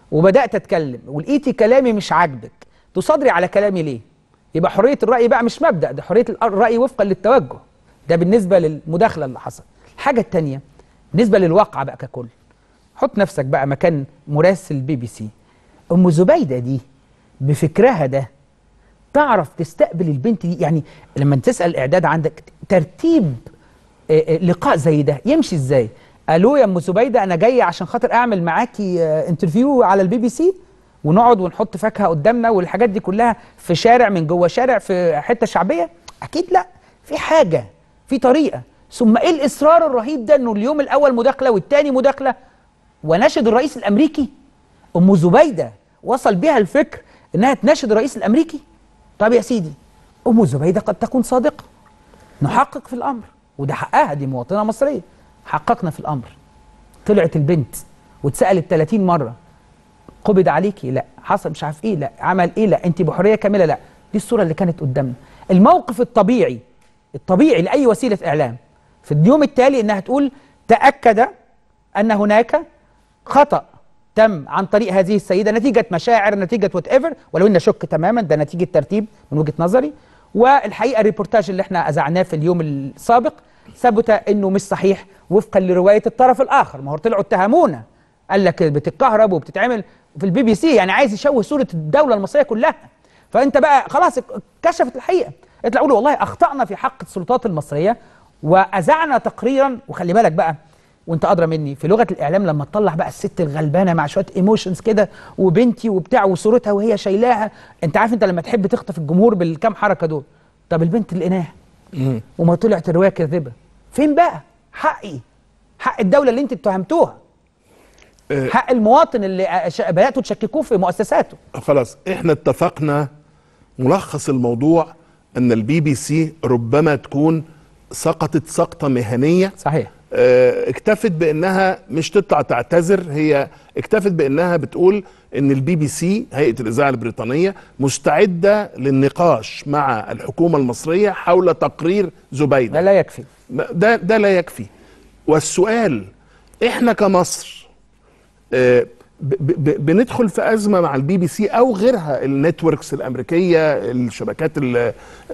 S18: وبدات اتكلم ولقيتي كلامي مش عاجبك تصادري على كلامي ليه يبقى حريه الراي بقى مش مبدا ده حريه الراي وفقا للتوجه ده بالنسبه للمداخله اللي حصلت الحاجه الثانيه بالنسبه للواقع بقى ككل حط نفسك بقى مكان مراسل بي بي سي ام زبيده دي بفكرها ده تعرف تستقبل البنت دي يعني لما تسال اعداد عندك ترتيب آه، آه، لقاء زي ده يمشي ازاي الو يا ام زبيده انا جايه عشان خاطر اعمل معاكي آه، انترفيو على البي بي سي ونقعد ونحط فاكهه قدامنا والحاجات دي كلها في شارع من جوه شارع في حته شعبيه اكيد لا في حاجه في طريقه ثم ايه الاصرار الرهيب ده انه اليوم الاول مداخله والتاني مداخله وناشد الرئيس الامريكي ام زبيده وصل بها الفكر انها تناشد الرئيس الامريكي طب يا سيدي ام زبيده قد تكون صادقه نحقق في الامر وده حقها دي مواطنه مصريه حققنا في الامر طلعت البنت واتسالت 30 مره قبض عليكي لا حصل مش عارف ايه لا عمل ايه لا انت بحريه كامله لا دي الصوره اللي كانت قدامنا الموقف الطبيعي الطبيعي لاي وسيله اعلام في اليوم التالي انها تقول تاكد ان هناك خطا تم عن طريق هذه السيده نتيجه مشاعر نتيجه وات ايفر ولو اني اشك تماما ده نتيجه ترتيب من وجهه نظري والحقيقه الريبورتاج اللي احنا اذعناه في اليوم السابق ثبت انه مش صحيح وفقا لروايه الطرف الاخر ما هو طلعوا اتهمونا قال لك بتتكهرب وبتتعمل في البي بي سي يعني عايز يشوه صوره الدوله المصريه كلها فانت بقى خلاص كشفت الحقيقه اطلعوا له والله اخطانا في حق السلطات المصريه واذعنا تقريرا وخلي بالك بقى وانت ادرى مني في لغه الاعلام لما تطلع بقى الست الغلبانه مع شويه ايموشنز كده وبنتي وبتاع وصورتها وهي شايلاها انت عارف انت لما تحب تخطف الجمهور بالكام حركه دول طب البنت لقيناها وما طلعت الروايه كاذبه فين بقى حقي حق الدوله اللي انت اتهمتوها
S1: آه،
S18: حق المواطن اللي أش- بداتوا تشككوه في مؤسساته
S1: خلاص احنا اتفقنا ملخص الموضوع ان البي بي سي ربما تكون سقطت سقطه مهنيه
S18: صحيح
S1: اه اكتفت بانها مش تطلع تعتذر هي اكتفت بانها بتقول ان البي بي سي هيئه الاذاعه البريطانيه مستعده للنقاش مع الحكومه المصريه حول تقرير زبيده
S18: ده لا يكفي
S1: ده ده لا يكفي والسؤال احنا كمصر آه، ب- ب- بندخل في ازمه مع البي بي سي او غيرها النتوركس الامريكيه الشبكات ال-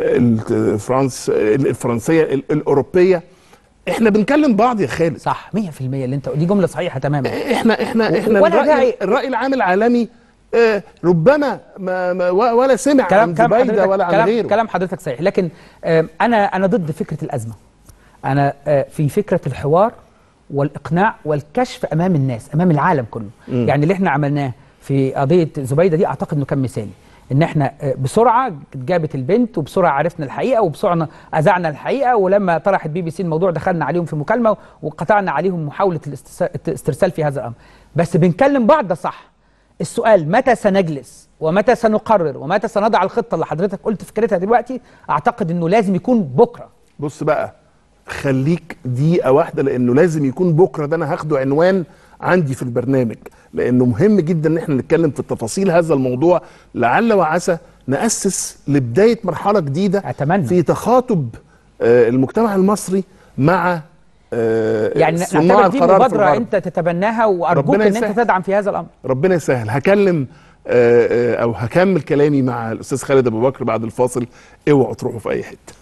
S1: الفرنس الفرنسيه ال- الاوروبيه احنا بنكلم بعض يا خالد
S18: صح 100% اللي انت دي جمله صحيحه تماما
S1: احنا احنا احنا
S18: ولا
S1: الرأي,
S18: داعي-
S1: الراي العام العالمي آه، ربما ما ما ولا سمع عن
S18: كلام
S1: زبيده
S18: حضرتك
S1: ولا عن
S18: كلام
S1: غيره
S18: كلام حضرتك صحيح لكن آم، انا انا ضد فكره الازمه انا آه، في فكره الحوار والاقناع والكشف امام الناس امام العالم كله
S19: مم.
S18: يعني اللي احنا عملناه في قضيه زبيده دي اعتقد انه كان مثالي ان احنا آه، بسرعه جابت البنت وبسرعه عرفنا الحقيقه وبسرعه اذعنا الحقيقه ولما طرحت بي بي سي الموضوع دخلنا عليهم في مكالمه وقطعنا عليهم محاوله الاستس- الاسترسال في هذا الامر بس بنكلم بعض ده صح السؤال متى سنجلس ومتى سنقرر ومتى سنضع الخطه اللي حضرتك قلت فكرتها دلوقتي اعتقد انه لازم يكون بكره
S1: بص بقى خليك دقيقة واحدة لأنه لازم يكون بكرة ده أنا هاخده عنوان عندي في البرنامج لأنه مهم جدا إن احنا نتكلم في تفاصيل هذا الموضوع لعل وعسى نأسس لبداية مرحلة جديدة
S18: أتمنى.
S1: في تخاطب آه، المجتمع المصري مع آه،
S18: يعني
S1: صناع
S18: نعتبر دي
S1: القرار في
S18: مبادره
S1: الغرب.
S18: انت تتبناها وارجوك
S1: ربنا
S18: ان انت
S1: يسهل.
S18: تدعم في هذا الامر
S1: ربنا يسهل هكلم آه، آه، او هكمل كلامي مع الاستاذ خالد ابو بكر بعد الفاصل اوعوا تروحوا في اي حته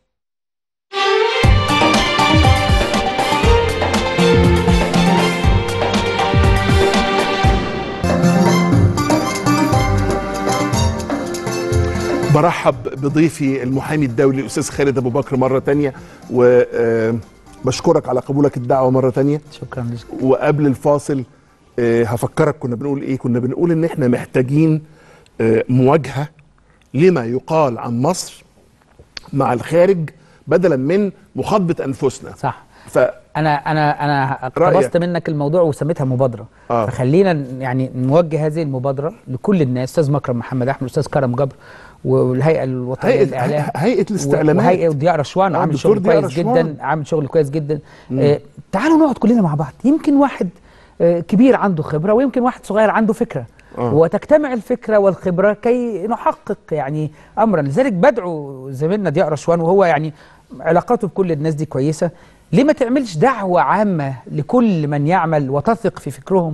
S1: برحب بضيفي المحامي الدولي الاستاذ خالد ابو بكر مره تانية وبشكرك على قبولك الدعوه مره تانية
S18: شكرا لك
S1: وقبل الفاصل آه، هفكرك كنا بنقول ايه كنا بنقول ان احنا محتاجين آه، مواجهه لما يقال عن مصر مع الخارج بدلا من مخاطبه انفسنا
S18: صح
S1: ف
S18: انا انا انا
S1: رأيك.
S18: اقتبست منك الموضوع وسميتها مبادره
S1: آه.
S18: فخلينا ن- يعني نوجه هذه المبادره لكل الناس استاذ مكرم محمد احمد استاذ كرم جبر والهيئه الوطنيه
S1: هيئة-
S18: للاعلام
S1: هيئة الاستعلامات.
S18: وهيئه ضياء رشوان
S1: آه،
S18: عامل
S1: دكتور
S18: شغل
S1: ضياء
S18: كويس
S1: رشوان.
S18: جدا عامل شغل كويس جدا
S1: مم.
S18: آه تعالوا نقعد كلنا مع بعض يمكن واحد آه كبير عنده خبره ويمكن واحد صغير عنده فكره
S1: آه.
S18: وتجتمع الفكره والخبره كي نحقق يعني امرا لذلك بدعو زميلنا ضياء رشوان وهو يعني علاقاته بكل الناس دي كويسه ليه ما تعملش دعوه عامه لكل من يعمل وتثق في فكرهم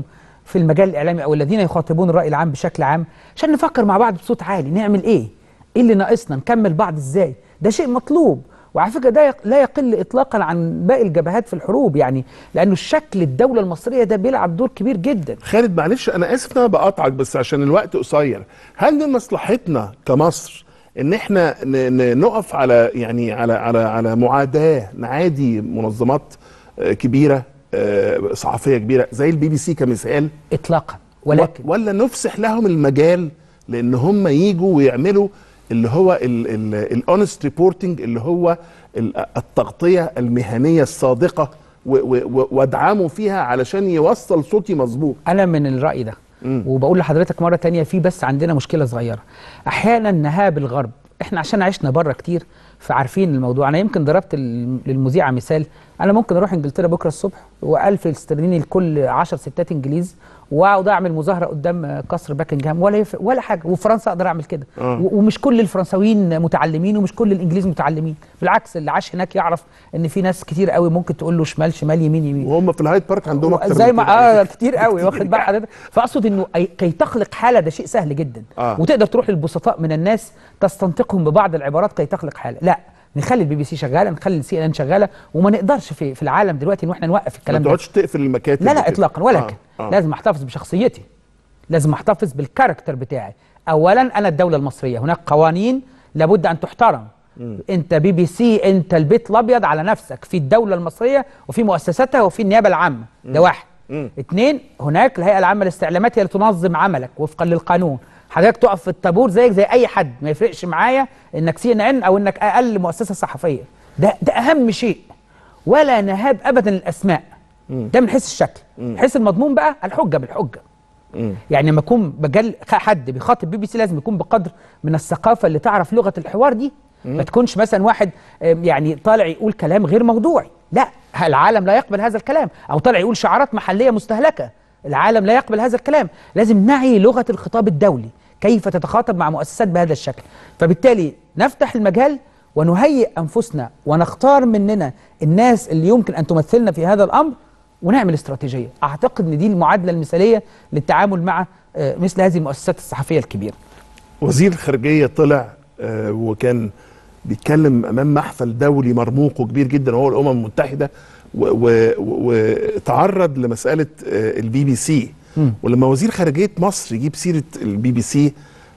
S18: في المجال الاعلامي او الذين يخاطبون الراي العام بشكل عام عشان نفكر مع بعض بصوت عالي نعمل ايه ايه اللي ناقصنا نكمل بعض ازاي ده شيء مطلوب وعلى فكره ده يق- لا يقل اطلاقا عن باقي الجبهات في الحروب يعني لانه الشكل الدوله المصريه ده بيلعب دور كبير جدا
S1: خالد معلش انا اسف ان انا بقاطعك بس عشان الوقت قصير هل من مصلحتنا كمصر ان احنا ن- ن- نقف على يعني على على على معاداه نعادي منظمات آه، كبيره آه، صحفيه كبيره زي البي بي سي كمثال
S18: اطلاقا ولكن
S1: ولا نفسح لهم المجال لان هم يجوا ويعملوا اللي هو الاونست ريبورتنج اللي هو ال- التغطيه المهنيه الصادقه و- و- و- وادعموا فيها علشان يوصل صوتي مظبوط
S18: انا من الراي ده وبقول لحضرتك مره تانية في بس عندنا مشكله صغيره احيانا نهاب الغرب احنا عشان عشنا بره كتير فعارفين الموضوع انا يمكن ضربت ال- للمذيعه مثال انا ممكن اروح انجلترا بكره الصبح و1000 استرليني لكل 10 ستات انجليز واقعد اعمل مظاهره قدام قصر باكنجهام ولا يفرق ولا حاجه وفرنسا اقدر اعمل كده
S1: آه.
S18: و- ومش كل الفرنساويين متعلمين ومش كل الانجليز متعلمين بالعكس اللي عاش هناك يعرف ان في ناس كتير قوي ممكن تقول له شمال شمال يمين يمين
S1: وهم في الهايد بارك عندهم اكتر
S18: زي
S1: من
S18: ما
S1: كده.
S18: اه كتير قوي واخد بال حضرتك فاقصد انه أي- كي تخلق حاله ده شيء سهل جدا
S1: آه.
S18: وتقدر تروح للبسطاء من الناس تستنطقهم ببعض العبارات كي تخلق حاله لا نخلي البي بي سي شغاله نخلي السي ان ان شغاله وما نقدرش في في العالم دلوقتي ان احنا نوقف
S1: ما
S18: الكلام ده
S1: تقعدش تقفل المكاتب
S18: لا لا
S1: وكده.
S18: اطلاقا ولكن
S1: آه. آه.
S18: لازم احتفظ بشخصيتي لازم احتفظ بالكاركتر بتاعي اولا انا الدوله المصريه هناك قوانين لابد ان تحترم انت بي بي سي انت البيت الابيض على نفسك في الدوله المصريه وفي مؤسساتها وفي النيابه العامه ده واحد اثنين هناك الهيئه العامه للاستعلامات هي اللي تنظم عملك وفقا للقانون حضرتك تقف في الطابور زيك زي اي حد ما يفرقش معايا انك سي ان ان او انك اقل مؤسسه صحفيه ده ده اهم شيء ولا نهاب ابدا الاسماء ده من حيث الشكل من حيث المضمون بقى الحجه بالحجه يعني لما يكون بجل حد بيخاطب بي بي سي لازم يكون بقدر من الثقافه اللي تعرف لغه الحوار دي ما تكونش مثلا واحد آم، يعني طالع يقول كلام غير موضوعي لا العالم لا يقبل هذا الكلام او طالع يقول شعارات محليه مستهلكه العالم لا يقبل هذا الكلام لازم نعي لغه الخطاب الدولي كيف تتخاطب مع مؤسسات بهذا الشكل فبالتالي نفتح المجال ونهيئ انفسنا ونختار مننا الناس اللي يمكن ان تمثلنا في هذا الامر ونعمل استراتيجيه اعتقد ان دي المعادله المثاليه للتعامل مع آه، مثل هذه المؤسسات الصحفيه الكبيره
S1: وزير الخارجيه طلع آه، وكان بيتكلم امام محفل دولي مرموق وكبير جدا وهو الامم المتحده و- و- و- وتعرض لمساله آه، البي بي سي
S18: مم.
S1: ولما وزير خارجيه مصر يجيب سيره البي بي سي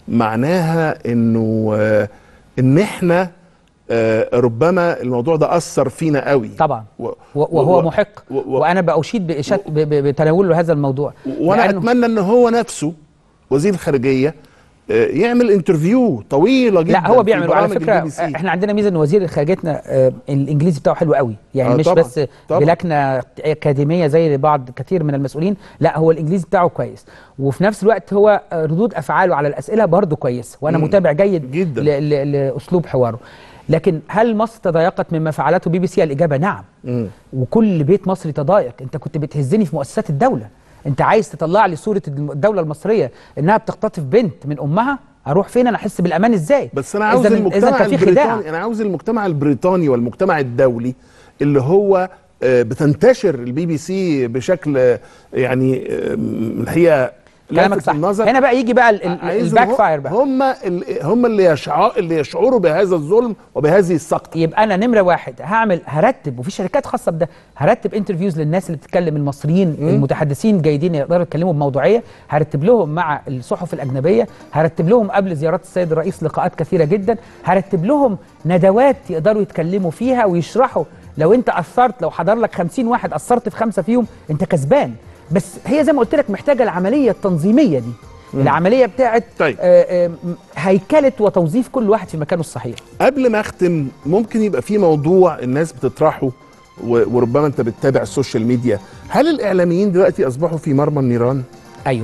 S1: معناها انه آه، ان احنا آه، ربما الموضوع ده اثر فينا قوي
S18: طبعا
S1: و-
S18: وهو
S1: و-
S18: محق
S1: و- و-
S18: وانا باشيد بإشاد ب- ب- بتناوله هذا الموضوع
S1: وانا
S18: لأنه-
S1: اتمنى ان هو نفسه وزير الخارجيه آه، يعمل انترفيو طويله جدا
S18: لا هو
S1: في
S18: بيعمل وعلى
S1: برامج
S18: فكره
S1: البي بي سي.
S18: احنا عندنا ميزه ان وزير خارجيتنا آه، الانجليزي بتاعه حلو قوي يعني
S1: آه،
S18: مش
S1: طبعاً،
S18: بس
S1: طبعاً.
S18: بلكنه اكاديميه زي بعض كثير من المسؤولين لا هو الانجليزي بتاعه كويس وفي نفس الوقت هو آه، ردود افعاله على الاسئله برضه كويس وانا
S1: مم.
S18: متابع جيد
S1: جداً.
S18: ل- ل- لاسلوب حواره لكن هل مصر تضايقت مما فعلته بي بي سي الاجابه نعم
S1: مم.
S18: وكل بيت مصري تضايق انت كنت بتهزني في مؤسسات الدوله انت عايز تطلع لي صوره الدوله المصريه انها بتختطف بنت من امها اروح فين انا احس بالامان ازاي
S1: بس انا عاوز
S18: إذا- إذا
S1: المجتمع
S18: كان في خداع
S1: البريطاني انا عاوز المجتمع البريطاني والمجتمع الدولي اللي هو آه، بتنتشر البي بي سي بشكل آه، يعني آه، الحقيقه
S18: كلامك
S1: لافت
S18: صح
S1: للنظر.
S18: هنا بقى يجي بقى ال- ال-
S1: عايزهم
S18: الباك
S1: هم-
S18: فاير بقى
S1: هم ال- هم اللي يشعر اللي يشعروا بهذا الظلم وبهذه السقطه
S18: يبقى انا نمره واحد هعمل هرتب وفي شركات خاصه بده هرتب انترفيوز للناس اللي بتتكلم المصريين المتحدثين الجيدين يقدروا يتكلموا بموضوعيه هرتب لهم مع الصحف الاجنبيه هرتب لهم قبل زيارات السيد الرئيس لقاءات كثيره جدا هرتب لهم ندوات يقدروا يتكلموا فيها ويشرحوا لو انت اثرت لو حضر لك 50 واحد اثرت في خمسه فيهم انت كسبان بس هي زي ما قلت لك محتاجه العمليه التنظيميه دي
S1: مم.
S18: العمليه بتاعت
S1: طيب.
S18: آه، آه، هيكله وتوظيف كل واحد في مكانه الصحيح
S1: قبل ما اختم ممكن يبقى في موضوع الناس بتطرحه و- وربما انت بتتابع السوشيال ميديا هل الاعلاميين دلوقتي اصبحوا في مرمى النيران
S18: ايوه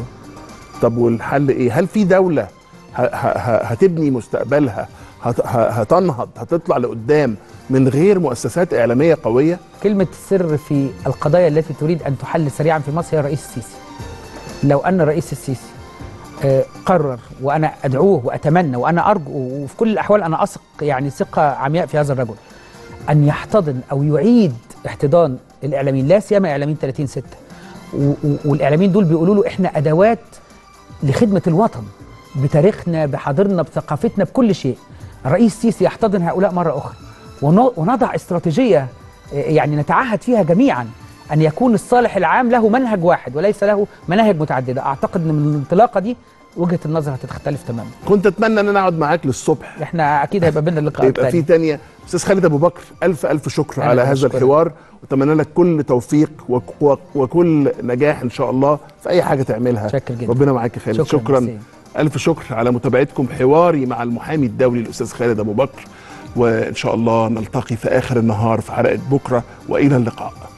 S1: طب والحل ايه هل في دوله ه- ه- ه- هتبني مستقبلها هت- ه- هتنهض هتطلع لقدام من غير مؤسسات اعلاميه قويه
S18: كلمة السر في القضايا التي تريد أن تحل سريعا في مصر هي الرئيس السيسي لو أن الرئيس السيسي آه، قرر وأنا أدعوه وأتمنى وأنا أرجو وفي كل الأحوال أنا أثق يعني ثقة عمياء في هذا الرجل أن يحتضن أو يعيد احتضان الإعلاميين لا سيما إعلاميين 30 6 و- و- والاعلاميين دول بيقولوا له احنا ادوات لخدمه الوطن بتاريخنا بحاضرنا بثقافتنا بكل شيء الرئيس السيسي يحتضن هؤلاء مره اخرى ون- ونضع استراتيجيه آه، يعني نتعهد فيها جميعا ان يكون الصالح العام له منهج واحد وليس له مناهج متعدده اعتقد ان من الانطلاقه دي وجهه النظر هتختلف تماما
S1: كنت اتمنى ان انا اقعد معاك للصبح
S18: احنا اكيد هيبقى بينا اللقاء
S1: يبقى في تانية استاذ خالد ابو بكر الف الف شكر
S18: أنا
S1: على
S18: اللي
S1: هذا
S18: بشكرك.
S1: الحوار واتمنى لك كل توفيق وك- وك- وكل نجاح ان شاء الله في اي حاجه تعملها
S18: شكر جدا.
S1: ربنا معاك يا خالد
S18: شكراً،
S1: شكرا,
S18: ميرسي.
S1: الف شكر على متابعتكم حواري مع المحامي الدولي الاستاذ خالد ابو بكر وان شاء الله نلتقي في اخر النهار في حلقه بكره والى اللقاء